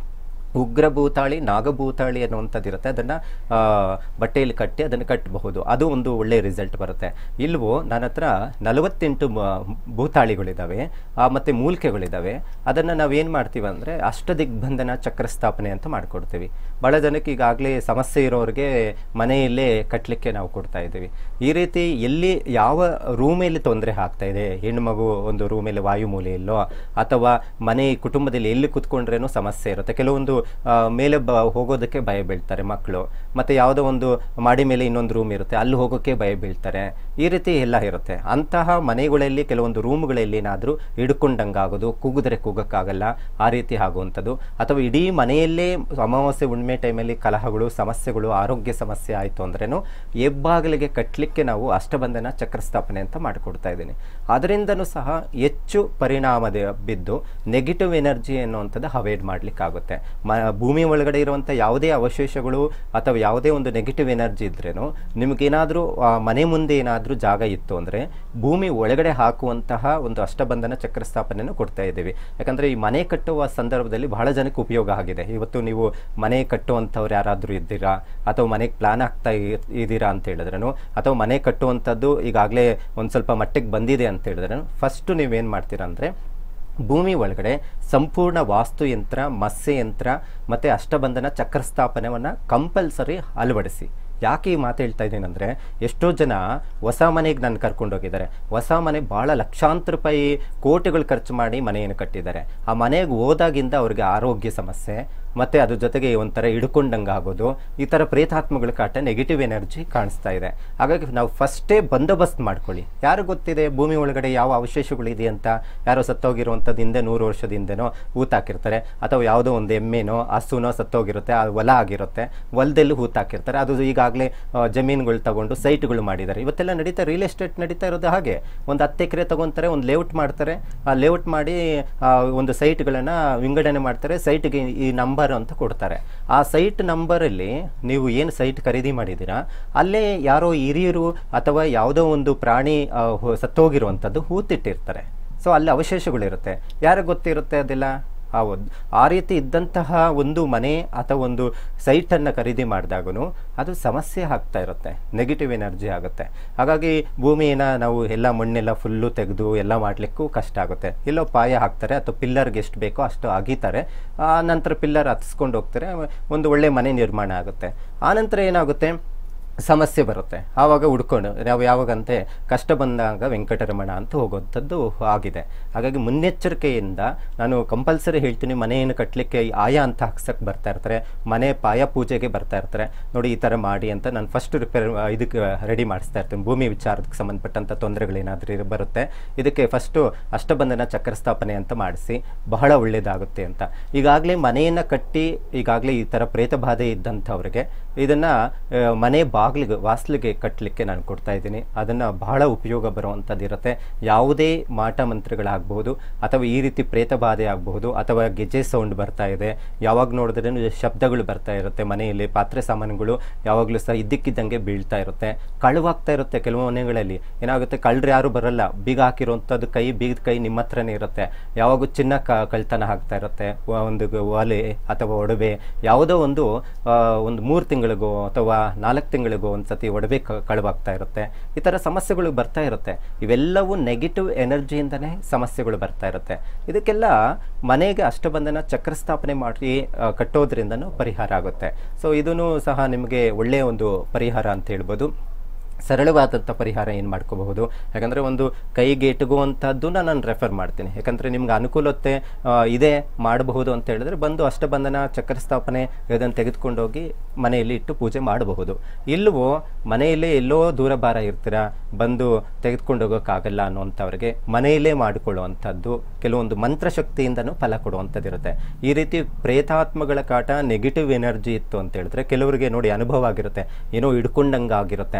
ಉಗ್ರ ಭೂತಾಳಿ ನಾಗಭೂತಾಳಿ ಅನ್ನುವಂಥದ್ದು ಇರುತ್ತೆ ಅದನ್ನು ಬಟ್ಟೆಯಲ್ಲಿ ಕಟ್ಟಿ ಅದನ್ನು ಕಟ್ಟಬಹುದು ಅದು ಒಂದು ಒಳ್ಳೆಯ ರಿಸಲ್ಟ್ ಬರುತ್ತೆ ಇಲ್ವೋ ನನ್ನ ಹತ್ರ ನಲವತ್ತೆಂಟು ಮ- ಭೂತಾಳಿಗಳಿದ್ದಾವೆ ಆ, ಮತ್ತೆ ಮೂಲಿಕೆಗಳಿದ್ದಾವೆ ಅದನ್ನು ನಾವೇನು ಮಾಡ್ತೀವಿ ಅಂದರೆ ಅಷ್ಟದಿಗ್ಬಂಧನ ಚಕ್ರ ಸ್ಥಾಪನೆ ಅಂತ ಮಾಡಿಕೊಡ್ತೀವಿ ಭಾಳ ಜನಕ್ಕೆ ಈಗಾಗಲೇ ಸಮಸ್ಯೆ ಇರೋರಿಗೆ ಮನೆಯಲ್ಲೇ ಕಟ್ಟಲಿಕ್ಕೆ ನಾವು ಕೊಡ್ತಾ ಇದ್ದೀವಿ ಈ ರೀತಿ ಎಲ್ಲಿ ಯಾವ ರೂಮಲ್ಲಿ ತೊಂದರೆ ಆಗ್ತಾ ಇದೆ ಹೆಣ್ಣು ಮಗು ಒಂದು ರೂಮಲ್ಲಿ ವಾಯುಮೂಲೆಯಲ್ಲೋ ಅಥವಾ ಮನೆ ಕುಟುಂಬದಲ್ಲಿ ಎಲ್ಲಿ ಕುತ್ಕೊಂಡ್ರೇನೂ ಸಮಸ್ಯೆ ಇರುತ್ತೆ ಕೆಲವೊಂದು ಆ, ಮೇಲೆ ಬ ಹೋಗೋದಕ್ಕೆ ಭಯ ಬೀಳ್ತಾರೆ ಮಕ್ಕಳು ಮತ್ತು ಯಾವುದೋ ಒಂದು ಮಾಡಿ ಮೇಲೆ ಇನ್ನೊಂದು ರೂಮ್ ಇರುತ್ತೆ ಅಲ್ಲಿ ಹೋಗೋಕ್ಕೆ ಭಯ ಬೀಳ್ತಾರೆ ಈ ರೀತಿ ಎಲ್ಲ ಇರುತ್ತೆ ಅಂತಹ ಮನೆಗಳಲ್ಲಿ ಕೆಲವೊಂದು ರೂಮ್ಗಳಲ್ಲಿ ಏನಾದರೂ ಹಿಡ್ಕೊಂಡಂಗಾಗೋದು ಕೂಗಿದ್ರೆ ಕೂಗಕ್ಕಾಗಲ್ಲ ಆ ರೀತಿ ಆಗುವಂಥದ್ದು ಅಥವಾ ಇಡೀ ಮನೆಯಲ್ಲೇ ಅಮಾವಾಸ್ಯೆ ಹುಣ್ಣಿಮೆ ಟೈಮಲ್ಲಿ ಕಲಹಗಳು ಸಮಸ್ಯೆಗಳು ಆರೋಗ್ಯ ಸಮಸ್ಯೆ ಆಯಿತು ಅಂದ್ರೇನು ಹೆಬ್ಬಾಗಿಲಿಗೆ ಕಟ್ಟಲಿಕ್ಕೆ ನಾವು ಅಷ್ಟಬಂಧನ ಚಕ್ರ ಸ್ಥಾಪನೆ ಅಂತ ಮಾಡಿಕೊಡ್ತಾ ಇದ್ದೀನಿ ಅದರಿಂದನೂ ಸಹ ಹೆಚ್ಚು ಪರಿಣಾಮದ ಬಿದ್ದು ನೆಗೆಟಿವ್ ಎನರ್ಜಿ ಅನ್ನುವಂಥದ್ದು ಅವಾಯ್ಡ್ ಮಾಡಲಿಕ್ಕಾಗುತ್ತೆ ಮ ಭೂಮಿ ಒಳಗಡೆ ಇರುವಂಥ ಯಾವುದೇ ಅವಶೇಷಗಳು ಅಥವಾ ಯಾವುದೇ ಒಂದು ನೆಗೆಟಿವ್ ಎನರ್ಜಿ ಇದ್ರೇನು ನಿಮಗೇನಾದರೂ ಮನೆ ಮುಂದೆ ಏನಾದರೂ ಜಾಗ ಇತ್ತು ಅಂದರೆ ಭೂಮಿ ಒಳಗಡೆ ಹಾಕುವಂತಹ ಒಂದು ಅಷ್ಟಬಂಧನ ಚಕ್ರ ಸ್ಥಾಪನೆಯನ್ನು ಕೊಡ್ತಾ ಇದ್ದೀವಿ ಯಾಕಂದರೆ ಈ ಮನೆ ಕಟ್ಟುವ ಸಂದರ್ಭದಲ್ಲಿ ಬಹಳ ಜನಕ್ಕೆ ಉಪಯೋಗ ಆಗಿದೆ ಇವತ್ತು ನೀವು ಮನೆ ಕಟ್ಟುವಂಥವ್ರು ಯಾರಾದರೂ ಇದ್ದೀರಾ ಅಥವಾ ಮನೆಗೆ ಪ್ಲಾನ್ ಆಗ್ತಾ ಇ- ಇದ್ದೀರಾ ಅಂತ ಹೇಳಿದ್ರೇನು ಅಥವಾ ಮನೆ ಕಟ್ಟುವಂಥದ್ದು ಈಗಾಗಲೇ ಒಂದು ಸ್ವಲ್ಪ ಮಟ್ಟಿಗೆ ಬಂದಿದೆ ಅಂತ ಹೇಳಿದ್ರೇನು ಫಸ್ಟು ನೀವೇನು ಮಾಡ್ತೀರಾ ಅಂದರೆ ಭೂಮಿ ಒಳಗಡೆ ಸಂಪೂರ್ಣ ವಾಸ್ತುಯಂತ್ರ ಮತ್ಸ್ಯಯಂತ್ರ ಮತ್ತು ಅಷ್ಟಬಂಧನ ಚಕ್ರ ಸ್ಥಾಪನೆಯನ್ನು ಕಂಪಲ್ಸರಿ ಅಳವಡಿಸಿ ಯಾಕೆ ಈ ಮಾತು ಹೇಳ್ತಾ ಇದ್ದೀನಿ ಅಂದರೆ ಎಷ್ಟೋ ಜನ ಹೊಸ ಮನೆಗೆ ನಾನು ಕರ್ಕೊಂಡೋಗಿದ್ದಾರೆ ಹೊಸ ಮನೆ ಭಾಳ ಲಕ್ಷಾಂತರ ರೂಪಾಯಿ ಕೋಟಿಗಳು ಖರ್ಚು ಮಾಡಿ ಮನೆಯನ್ನು ಕಟ್ಟಿದ್ದಾರೆ ಆ ಮನೆಗೆ ಹೋದಾಗಿಂದ ಅವ್ರಿಗೆ ಆರೋಗ್ಯ ಸಮಸ್ಯೆ ಮತ್ತು ಅದ್ರ ಜೊತೆಗೆ ಒಂಥರ ಹಿಡ್ಕೊಂಡಂಗೆ ಆಗೋದು ಈ ಥರ ಪ್ರೇತಾತ್ಮಗಳ ಕಾಟ ನೆಗೆಟಿವ್ ಎನರ್ಜಿ ಕಾಣಿಸ್ತಾ ಇದೆ ಹಾಗಾಗಿ ನಾವು ಫಸ್ಟೇ ಬಂದೋಬಸ್ತ್ ಮಾಡ್ಕೊಳ್ಳಿ ಯಾರು ಗೊತ್ತಿದೆ ಭೂಮಿ ಒಳಗಡೆ ಯಾವ ಅವಶೇಷಗಳಿದೆ ಅಂತ ಯಾರೋ ಸತ್ತೋಗಿರುವಂಥದ್ದು ಹಿಂದೆ ನೂರು ವರ್ಷದ ಹಿಂದೆನೋ ಹೂತಾಕಿರ್ತಾರೆ ಅಥವಾ ಯಾವುದೋ ಒಂದು ಎಮ್ಮೆನೋ ಹಸುನೋ ಸತ್ತೋಗಿರುತ್ತೆ ಆ ಹೊಲ ಆಗಿರುತ್ತೆ ಹೊಲದಲ್ಲಿ ಹೂತಾಕಿರ್ತಾರೆ ಅದು ಈಗಾಗಲೇ ಜಮೀನುಗಳು ತಗೊಂಡು ಸೈಟ್ಗಳು ಮಾಡಿದ್ದಾರೆ ಇವತ್ತೆಲ್ಲ ನಡೀತಾ ರಿಯಲ್ ಎಸ್ಟೇಟ್ ನಡೀತಾ ಇರೋದು ಹಾಗೆ ಒಂದು ಹತ್ತು ಎಕರೆ ತಗೊಂತಾರೆ ಒಂದು ಲೇಔಟ್ ಮಾಡ್ತಾರೆ ಆ ಲೇಔಟ್ ಮಾಡಿ ಆ, ಒಂದು ಸೈಟ್ಗಳನ್ನು ವಿಂಗಡಣೆ ಮಾಡ್ತಾರೆ ಸೈಟ್ಗೆ ಈ ನಂಬರ್ ಅಂತ ಕೊಡ್ತಾರೆ ಆ ಸೈಟ್ ನಂಬರಲ್ಲಿ ನೀವು ಏನು ಸೈಟ್ ಖರೀದಿ ಮಾಡಿದ್ದೀರಾ ಅಲ್ಲೇ ಯಾರೋ ಹಿರಿಯರು ಅಥವಾ ಯಾವುದೋ ಒಂದು ಪ್ರಾಣಿ ಆ, ಹೊ- ಸತ್ತೋಗಿರುವಂಥದ್ದು ಹೂತಿಟ್ಟಿರ್ತಾರೆ ಸೊ ಅಲ್ಲಿ ಅವಶೇಷಗಳಿರುತ್ತೆ ಯಾರಿಗೆ ಗೊತ್ತಿರುತ್ತೆ ಅದೆಲ್ಲ ಆ ಒಂದು ಆ ರೀತಿ ಇದ್ದಂತಹ ಒಂದು ಮನೆ ಅಥವಾ ಒಂದು ಸೈಟನ್ನು ಖರೀದಿ ಮಾಡಿದಾಗೂ ಅದು ಸಮಸ್ಯೆ ಆಗ್ತಾ ಇರುತ್ತೆ ನೆಗೆಟಿವ್ ಎನರ್ಜಿ ಆಗುತ್ತೆ ಹಾಗಾಗಿ ಭೂಮಿನ ನಾವು ಎಲ್ಲ ಮಣ್ಣೆಲ್ಲ ಫುಲ್ಲು ತೆಗೆದು ಎಲ್ಲ ಮಾಡಲಿಕ್ಕೂ ಕಷ್ಟ ಆಗುತ್ತೆ ಎಲ್ಲೋ ಪಾಯ ಹಾಕ್ತಾರೆ ಅಥವಾ ಪಿಲ್ಲರ್ಗೆ ಎಷ್ಟು ಬೇಕೋ ಅಷ್ಟು ಅಗೀತಾರೆ ಆ ನಂತರ ಪಿಲ್ಲರ್ ಹತ್ಸ್ಕೊಂಡು ಹೋಗ್ತಾರೆ ಒಂದು ಒಳ್ಳೆ ಮನೆ ನಿರ್ಮಾಣ ಆಗುತ್ತೆ ಆನಂತರ ಏನಾಗುತ್ತೆ ಸಮಸ್ಯೆ ಬರುತ್ತೆ ಆವಾಗ ಹುಡ್ಕೊಂಡು ನಾವು ಯಾವಾಗಂತೆ ಕಷ್ಟ ಬಂದಾಗ ವೆಂಕಟರಮಣ ಅಂತ ಹೋಗೋಂಥದ್ದು ಆಗಿದೆ ಹಾಗಾಗಿ ಮುನ್ನೆಚ್ಚರಿಕೆಯಿಂದ ನಾನು ಕಂಪಲ್ಸರಿ ಹೇಳ್ತೀನಿ ಮನೆಯನ್ನು ಕಟ್ಟಲಿಕ್ಕೆ ಆಯಾ ಅಂತ ಹಾಕ್ಸಕ್ಕೆ ಬರ್ತಾ ಇರ್ತಾರೆ ಮನೆ ಪಾಯ ಪೂಜೆಗೆ ಬರ್ತಾ ಇರ್ತಾರೆ ನೋಡಿ ಈ ಥರ ಮಾಡಿ ಅಂತ ನಾನು ಫಸ್ಟ್ ರಿಪೇರ್ ಇದಕ್ಕೆ ರೆಡಿ ಮಾಡಿಸ್ತಾ ಇರ್ತೀನಿ ಭೂಮಿ ವಿಚಾರಕ್ಕೆ ಸಂಬಂಧಪಟ್ಟಂಥ ತೊಂದರೆಗಳೇನಾದರೂ ಬರುತ್ತೆ ಇದಕ್ಕೆ ಫಸ್ಟು ಅಷ್ಟಬಂಧನ ಚಕ್ರ ಸ್ಥಾಪನೆ ಅಂತ ಮಾಡಿಸಿ ಬಹಳ ಒಳ್ಳೆಯದಾಗುತ್ತೆ ಅಂತ ಈಗಾಗಲೇ ಮನೆಯನ್ನು ಕಟ್ಟಿ ಈಗಾಗಲೇ ಈ ಥರ ಪ್ರೇತ ಬಾಧೆ ಇದ್ದಂಥವ್ರಿಗೆ ಇದನ್ನು ಮನೆ ಬಾಗಿಲಿಗೆ ವಾಸ್ಲಿಗೆ ಕಟ್ಟಲಿಕ್ಕೆ ನಾನು ಕೊಡ್ತಾ ಇದ್ದೀನಿ ಅದನ್ನು ಬಹಳ ಉಪಯೋಗ ಬರುವಂಥದ್ದು ಇರುತ್ತೆ ಯಾವುದೇ ಮಾಟ ಮಂತ್ರಗಳಾಗಬಹುದು ಅಥವಾ ಈ ರೀತಿ ಪ್ರೇತ ಬಾಧೆ ಆಗಬಹುದು ಅಥವಾ ಗೆಜ್ಜೆ ಸೌಂಡ್ ಬರ್ತಾ ಇದೆ ಯಾವಾಗ ನೋಡಿದ್ರೂ ಶಬ್ದಗಳು ಬರ್ತಾ ಇರುತ್ತೆ ಮನೆಯಲ್ಲಿ ಪಾತ್ರೆ ಸಾಮಾನುಗಳು ಯಾವಾಗಲೂ ಸಹ ಇದ್ದಕ್ಕಿದ್ದಂಗೆ ಬೀಳ್ತಾ ಇರುತ್ತೆ ಕಳುವಾಗ್ತಾ ಇರುತ್ತೆ ಕೆಲವು ಮನೆಗಳಲ್ಲಿ ಏನಾಗುತ್ತೆ ಕಳ್ಳರು ಯಾರು ಬರಲ್ಲ ಬೀಗ ಹಾಕಿರುವಂಥದ್ದು ಕೈ ಬೀಗದ ಕೈ ನಿಮ್ಮ ಹತ್ರನೇ ಇರುತ್ತೆ ಯಾವಾಗೂ ಚಿನ್ನ ಕ ಕಳ್ತನ ಆಗ್ತಾ ಇರುತ್ತೆ ವ- ಒಂದು ಗ- ಒಲೆ ಅಥವಾ ಒಡವೆ ಯಾವುದೋ ಒಂದು ಆ, ಒಂದು ಮೂರು ತಿಂಗಳಿಗೋ ಅಥವಾ ನಾಲ್ಕು ತಿಂಗಳಿಗೋ ಒಂದು ಸತಿ ಒಡವೆ ಕ ಕಳುವಾಗ್ತಾ ಇರುತ್ತೆ ಈ ಥರ ಸಮಸ್ಯೆಗಳು ಬರ್ತಾ ಇರುತ್ತೆ ಇವೆಲ್ಲವೂ ನೆಗೆಟಿವ್ ಎನರ್ಜಿಯಿಂದನೇ ಸಮಸ್ಯೆಗಳು ಬರ್ತಾ ಇರುತ್ತೆ ಇದಕ್ಕೆಲ್ಲ ಮನೆಗೆ ಅಷ್ಟಬಂಧನ ಚಕ್ರ ಸ್ಥಾಪನೆ ಮಾಡಿ ಆ, ಕಟ್ಟೋದ್ರಿಂದನೂ ಪರಿಹಾರ ಆಗುತ್ತೆ ಸೊ ಇದೂ ಸಹ ನಿಮಗೆ ಒಳ್ಳೆಯ ಒಂದು ಪರಿಹಾರ ಅಂತ ಹೇಳ್ಬೋದು ಸರಳವಾದಂಥ ಪರಿಹಾರ ಏನು ಮಾಡ್ಕೋಬಹುದು ಯಾಕಂದರೆ ಒಂದು ಕೈಗೆ ಎಟುಗುವಂಥದ್ದನ್ನ ನಾನು ರೆಫರ್ ಮಾಡ್ತೀನಿ ಯಾಕಂದರೆ ನಿಮ್ಗೆ ಅನುಕೂಲತೆ ಆ, ಇದೆ ಮಾಡಬಹುದು ಅಂತ ಹೇಳಿದ್ರೆ ಬಂದು ಅಷ್ಟಬಂಧನ ಚಕ್ರ ಸ್ಥಾಪನೆ ಇದನ್ನು ತೆಗೆದುಕೊಂಡೋಗಿ ಮನೆಯಲ್ಲಿ ಇಟ್ಟು ಪೂಜೆ ಮಾಡಬಹುದು ಇಲ್ಲವೋ ಮನೆಯಲ್ಲೇ ಎಲ್ಲೋ ದೂರ ಭಾರ ಇರ್ತೀರಾ ಬಂದು ತೆಗೆದುಕೊಂಡು ಹೋಗೋಕ್ಕಾಗಲ್ಲ ಅನ್ನುವಂಥವ್ರಿಗೆ ಮನೆಯಲ್ಲೇ ಮಾಡಿಕೊಳ್ಳುವಂಥದ್ದು ಕೆಲವೊಂದು ಮಂತ್ರಶಕ್ತಿಯಿಂದನೂ ಫಲ ಕೊಡುವಂಥದ್ದು ಇರುತ್ತೆ ಈ ರೀತಿ ಪ್ರೇತಾತ್ಮಗಳ ಕಾಟ ನೆಗೆಟಿವ್ ಎನರ್ಜಿ ಇತ್ತು ಅಂತ ಹೇಳಿದ್ರೆ ಕೆಲವರಿಗೆ ನೋಡಿ ಅನುಭವ ಆಗಿರುತ್ತೆ ಏನೋ ಹಿಡ್ಕೊಂಡಂಗೆ ಆಗಿರುತ್ತೆ ಅನುಮಾನ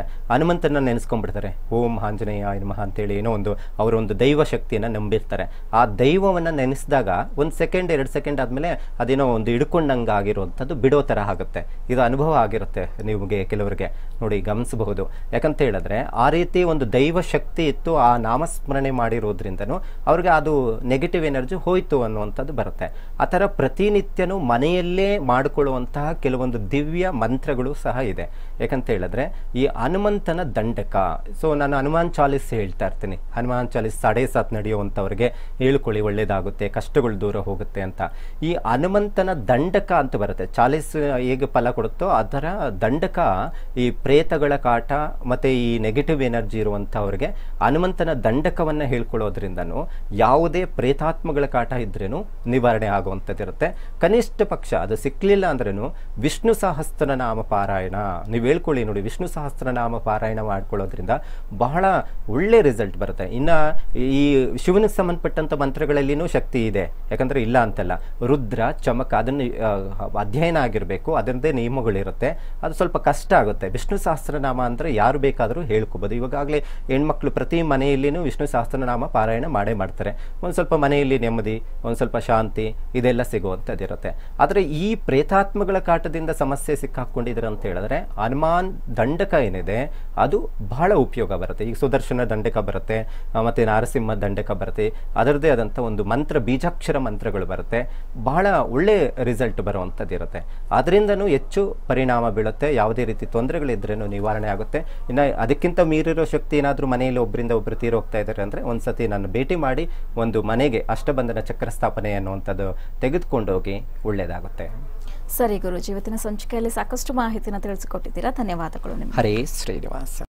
ಹನುಮಂತನ ನೆನೆಸ್ಕೊಂಡ್ಬಿಡ್ತಾರೆ ಓಂ ಆಂಜನೇಯ ನಮಃ ಅಂತೇಳಿ ಏನೋ ಒಂದು ಅವರ ಒಂದು ದೈವ ಶಕ್ತಿಯನ್ನು ನಂಬಿರ್ತಾರೆ ಆ ದೈವವನ್ನು ನೆನೆಸಿದಾಗ ಒಂದು ಸೆಕೆಂಡ್ ಎರಡು ಸೆಕೆಂಡ್ ಆದಮೇಲೆ ಅದೇನೋ ಒಂದು ಹಿಡ್ಕೊಂಡಂಗೆ ಆಗಿರುವಂಥದ್ದು ಬಿಡೋ ಥರ ಆಗುತ್ತೆ ಇದು ಅನುಭವ ಆಗಿರುತ್ತೆ ನಿಮಗೆ ಕೆಲವರಿಗೆ ನೋಡಿ ಗಮನಿಸಬಹುದು ಯಾಕಂತ ಹೇಳಿದ್ರೆ ಆ ರೀತಿ ಒಂದು ದೈವ ಶಕ್ತಿ ಇತ್ತು ಆ ನಾಮಸ್ಮರಣೆ ಮಾಡಿರೋದ್ರಿಂದನೂ ಅವ್ರಿಗೆ ಅದು ನೆಗೆಟಿವ್ ಎನರ್ಜಿ ಹೋಯ್ತು ಅನ್ನುವಂಥದ್ದು ಬರುತ್ತೆ ಆ ಥರ ಪ್ರತಿನಿತ್ಯನೂ ಮನೆಯಲ್ಲೇ ಮಾಡಿಕೊಳ್ಳುವಂತಹ ಕೆಲವೊಂದು ದಿವ್ಯ ಮಂತ್ರಗಳು ಸಹ ಇದೆ ಯಾಕಂತ ಹೇಳಿದ್ರೆ ಈ ಹನುಮಂತನ ದಂಡಕ ಸೊ ನಾನು ಹನುಮಾನ್ ಚಾಲಿಸ್ ಹೇಳ್ತಾ ಇರ್ತೀನಿ ಹನುಮಾನ್ ಚಾಲಿಸ್ ಸಾಡೆ ಸಾತ್ ನಡೆಯುವಂಥವ್ರಿಗೆ ಹೇಳ್ಕೊಳ್ಳಿ ಒಳ್ಳೇದಾಗುತ್ತೆ ಕಷ್ಟಗಳು ದೂರ ಹೋಗುತ್ತೆ ಅಂತ ಈ ಹನುಮಂತನ ದಂಡಕ ಅಂತ ಬರುತ್ತೆ ಚಾಲಿಸ್ ಹೇಗೆ ಫಲ ಕೊಡುತ್ತೋ ಅದರ ದಂಡಕ ಈ ಪ್ರೇತಗಳ ಕಾಟ ಮತ್ತೆ ಈ ನೆಗೆಟಿವ್ ಎನರ್ಜಿ ಇರುವಂಥವ್ರಿಗೆ ಹನುಮಂತನ ದಂಡಕವನ್ನ ಹೇಳ್ಕೊಳ್ಳೋದ್ರಿಂದನೂ ಯಾವುದೇ ಪ್ರೇತಾತ್ಮಗಳ ಕಾಟ ಇದ್ರೇನು ನಿವಾರಣೆ ಆಗುವಂಥದ್ದು ಇರುತ್ತೆ ಕನಿಷ್ಠ ಪಕ್ಷ ಅದು ಸಿಕ್ಲಿಲ್ಲ ಅಂದ್ರೂ ವಿಷ್ಣು ಸಹಸ್ರನಾಮ ಪಾರಾಯಣ ನೀವು ಹೇಳ್ಕೊಳ್ಳಿ ನೋಡಿ ವಿಷ್ಣು ಸಹಸ್ರನಾಮ ಪಾರಾಯಣ ಮಾಡ್ಕೊಳ್ಳೋದ್ರಿಂದ ಬಹಳ ಒಳ್ಳೆ ರಿಸಲ್ಟ್ ಬರುತ್ತೆ ಇನ್ನ ಈ ಶಿವನಿಗೆ ಸಂಬಂಧಪಟ್ಟಂತ ಮಂತ್ರಗಳಲ್ಲಿನೂ ಶಕ್ತಿ ಇದೆ ಯಾಕಂದ್ರೆ ಇಲ್ಲ ಅಂತಲ್ಲ ರುದ್ರ ಚಮಕ ಅದನ್ನು ಆ, ಅಧ್ಯಯನ ಆಗಿರಬೇಕು ಅದರದ್ದೇ ನಿಯಮಗಳಿರುತ್ತೆ ಅದು ಸ್ವಲ್ಪ ಕಷ್ಟ ಆಗುತ್ತೆ ವಿಷ್ಣು ಸಹಸ್ರನಾಮ ಅಂದ್ರೆ ಯಾರು ಬೇಕಾದರೂ ಹೇಳ್ಕೋಬೋದು ಇವಾಗಲೇ ಹೆಣ್ಮಕ್ಳು ಪ್ರತಿ ಮನೆಯಲ್ಲಿನೂ ವಿಷ್ಣು ಸಹಸ್ರನಾಮ ಪಾರಾಯಣ ಮಾಡೇ ಮಾಡ್ತಾರೆ ಒಂದು ಸ್ವಲ್ಪ ಮನೆಯಲ್ಲಿ ನೆಮ್ಮದಿ ಒಂದು ಸ್ವಲ್ಪ ಶಾಂತಿ ಇದೆಲ್ಲ ಸಿಗುವಂಥದ್ದಿರುತ್ತೆ ಆದರೆ ಈ ಪ್ರೇತಾತ್ಮಗಳ ಕಾಟದಿಂದ ಸಮಸ್ಯೆ ಸಿಕ್ಕಾಕೊಂಡಿದ್ರೆ ಅಂತ ಹೇಳಿದ್ರೆ ಹನುಮಾನ್ ದಂಡಕ ಏನಿದೆ ಅದು ಬಹಳ ಉಪಯೋಗ ಬರುತ್ತೆ ಈಗ ಸುದರ್ಶನ ದಂಡಕ ಬರುತ್ತೆ ಆ, ಮತ್ತೆ ನಾರಸಿಂಹ ದಂಡಕ ಬರುತ್ತೆ ಅದರದ್ದೇ ಆದಂಥ ಒಂದು ಮಂತ್ರ ಬೀಜಾಕ್ಷರ ಮಂತ್ರಗಳು ಬರುತ್ತೆ ಬಹಳ ಒಳ್ಳೆ ರಿಸಲ್ಟ್ ಬರುವಂಥದ್ದು ಇರುತ್ತೆ ಅದರಿಂದನೂ ಹೆಚ್ಚು ಪರಿಣಾಮ ಬೀಳುತ್ತೆ ಯಾವುದೇ ರೀತಿ ತೊಂದರೆಗಳಿದ್ರೇನು ನಿವಾರಣೆ ಆಗುತ್ತೆ ಇನ್ನು ಅದಕ್ಕಿಂತ ಮೀರಿರೋ ಶಕ್ತಿ ಏನಾದರೂ ಮನೆಯಲ್ಲಿ ಒಬ್ಬರಿಂದ ಒಬ್ಬರು ತೀರೋಗ್ತಾ ಇದ್ದಾರೆ ಅಂದರೆ ಒಂದ್ಸತಿ ನಾನು ಭೇಟಿ ಮಾಡಿ ಒಂದು ಮನೆಗೆ ಅಷ್ಟಬಂಧನ ಚಕ್ರ ಸ್ಥಾಪನೆ ಅನ್ನುವಂಥದ್ದು ತೆಗೆದುಕೊಂಡೋಗಿ ಒಳ್ಳೆಯದಾಗುತ್ತೆ ಸರಿ ಗುರುಜಿ ಇವತ್ತಿನ ಸಂಚಿಕೆಯಲ್ಲಿ ಸಾಕಷ್ಟು ಮಾಹಿತಿನ ತಿಳಿಸಿಕೊಟ್ಟಿದ್ದೀರಾ ಧನ್ಯವಾದಗಳು ನಿಮಗೆ ಹರೇ ಶ್ರೀನಿವಾಸ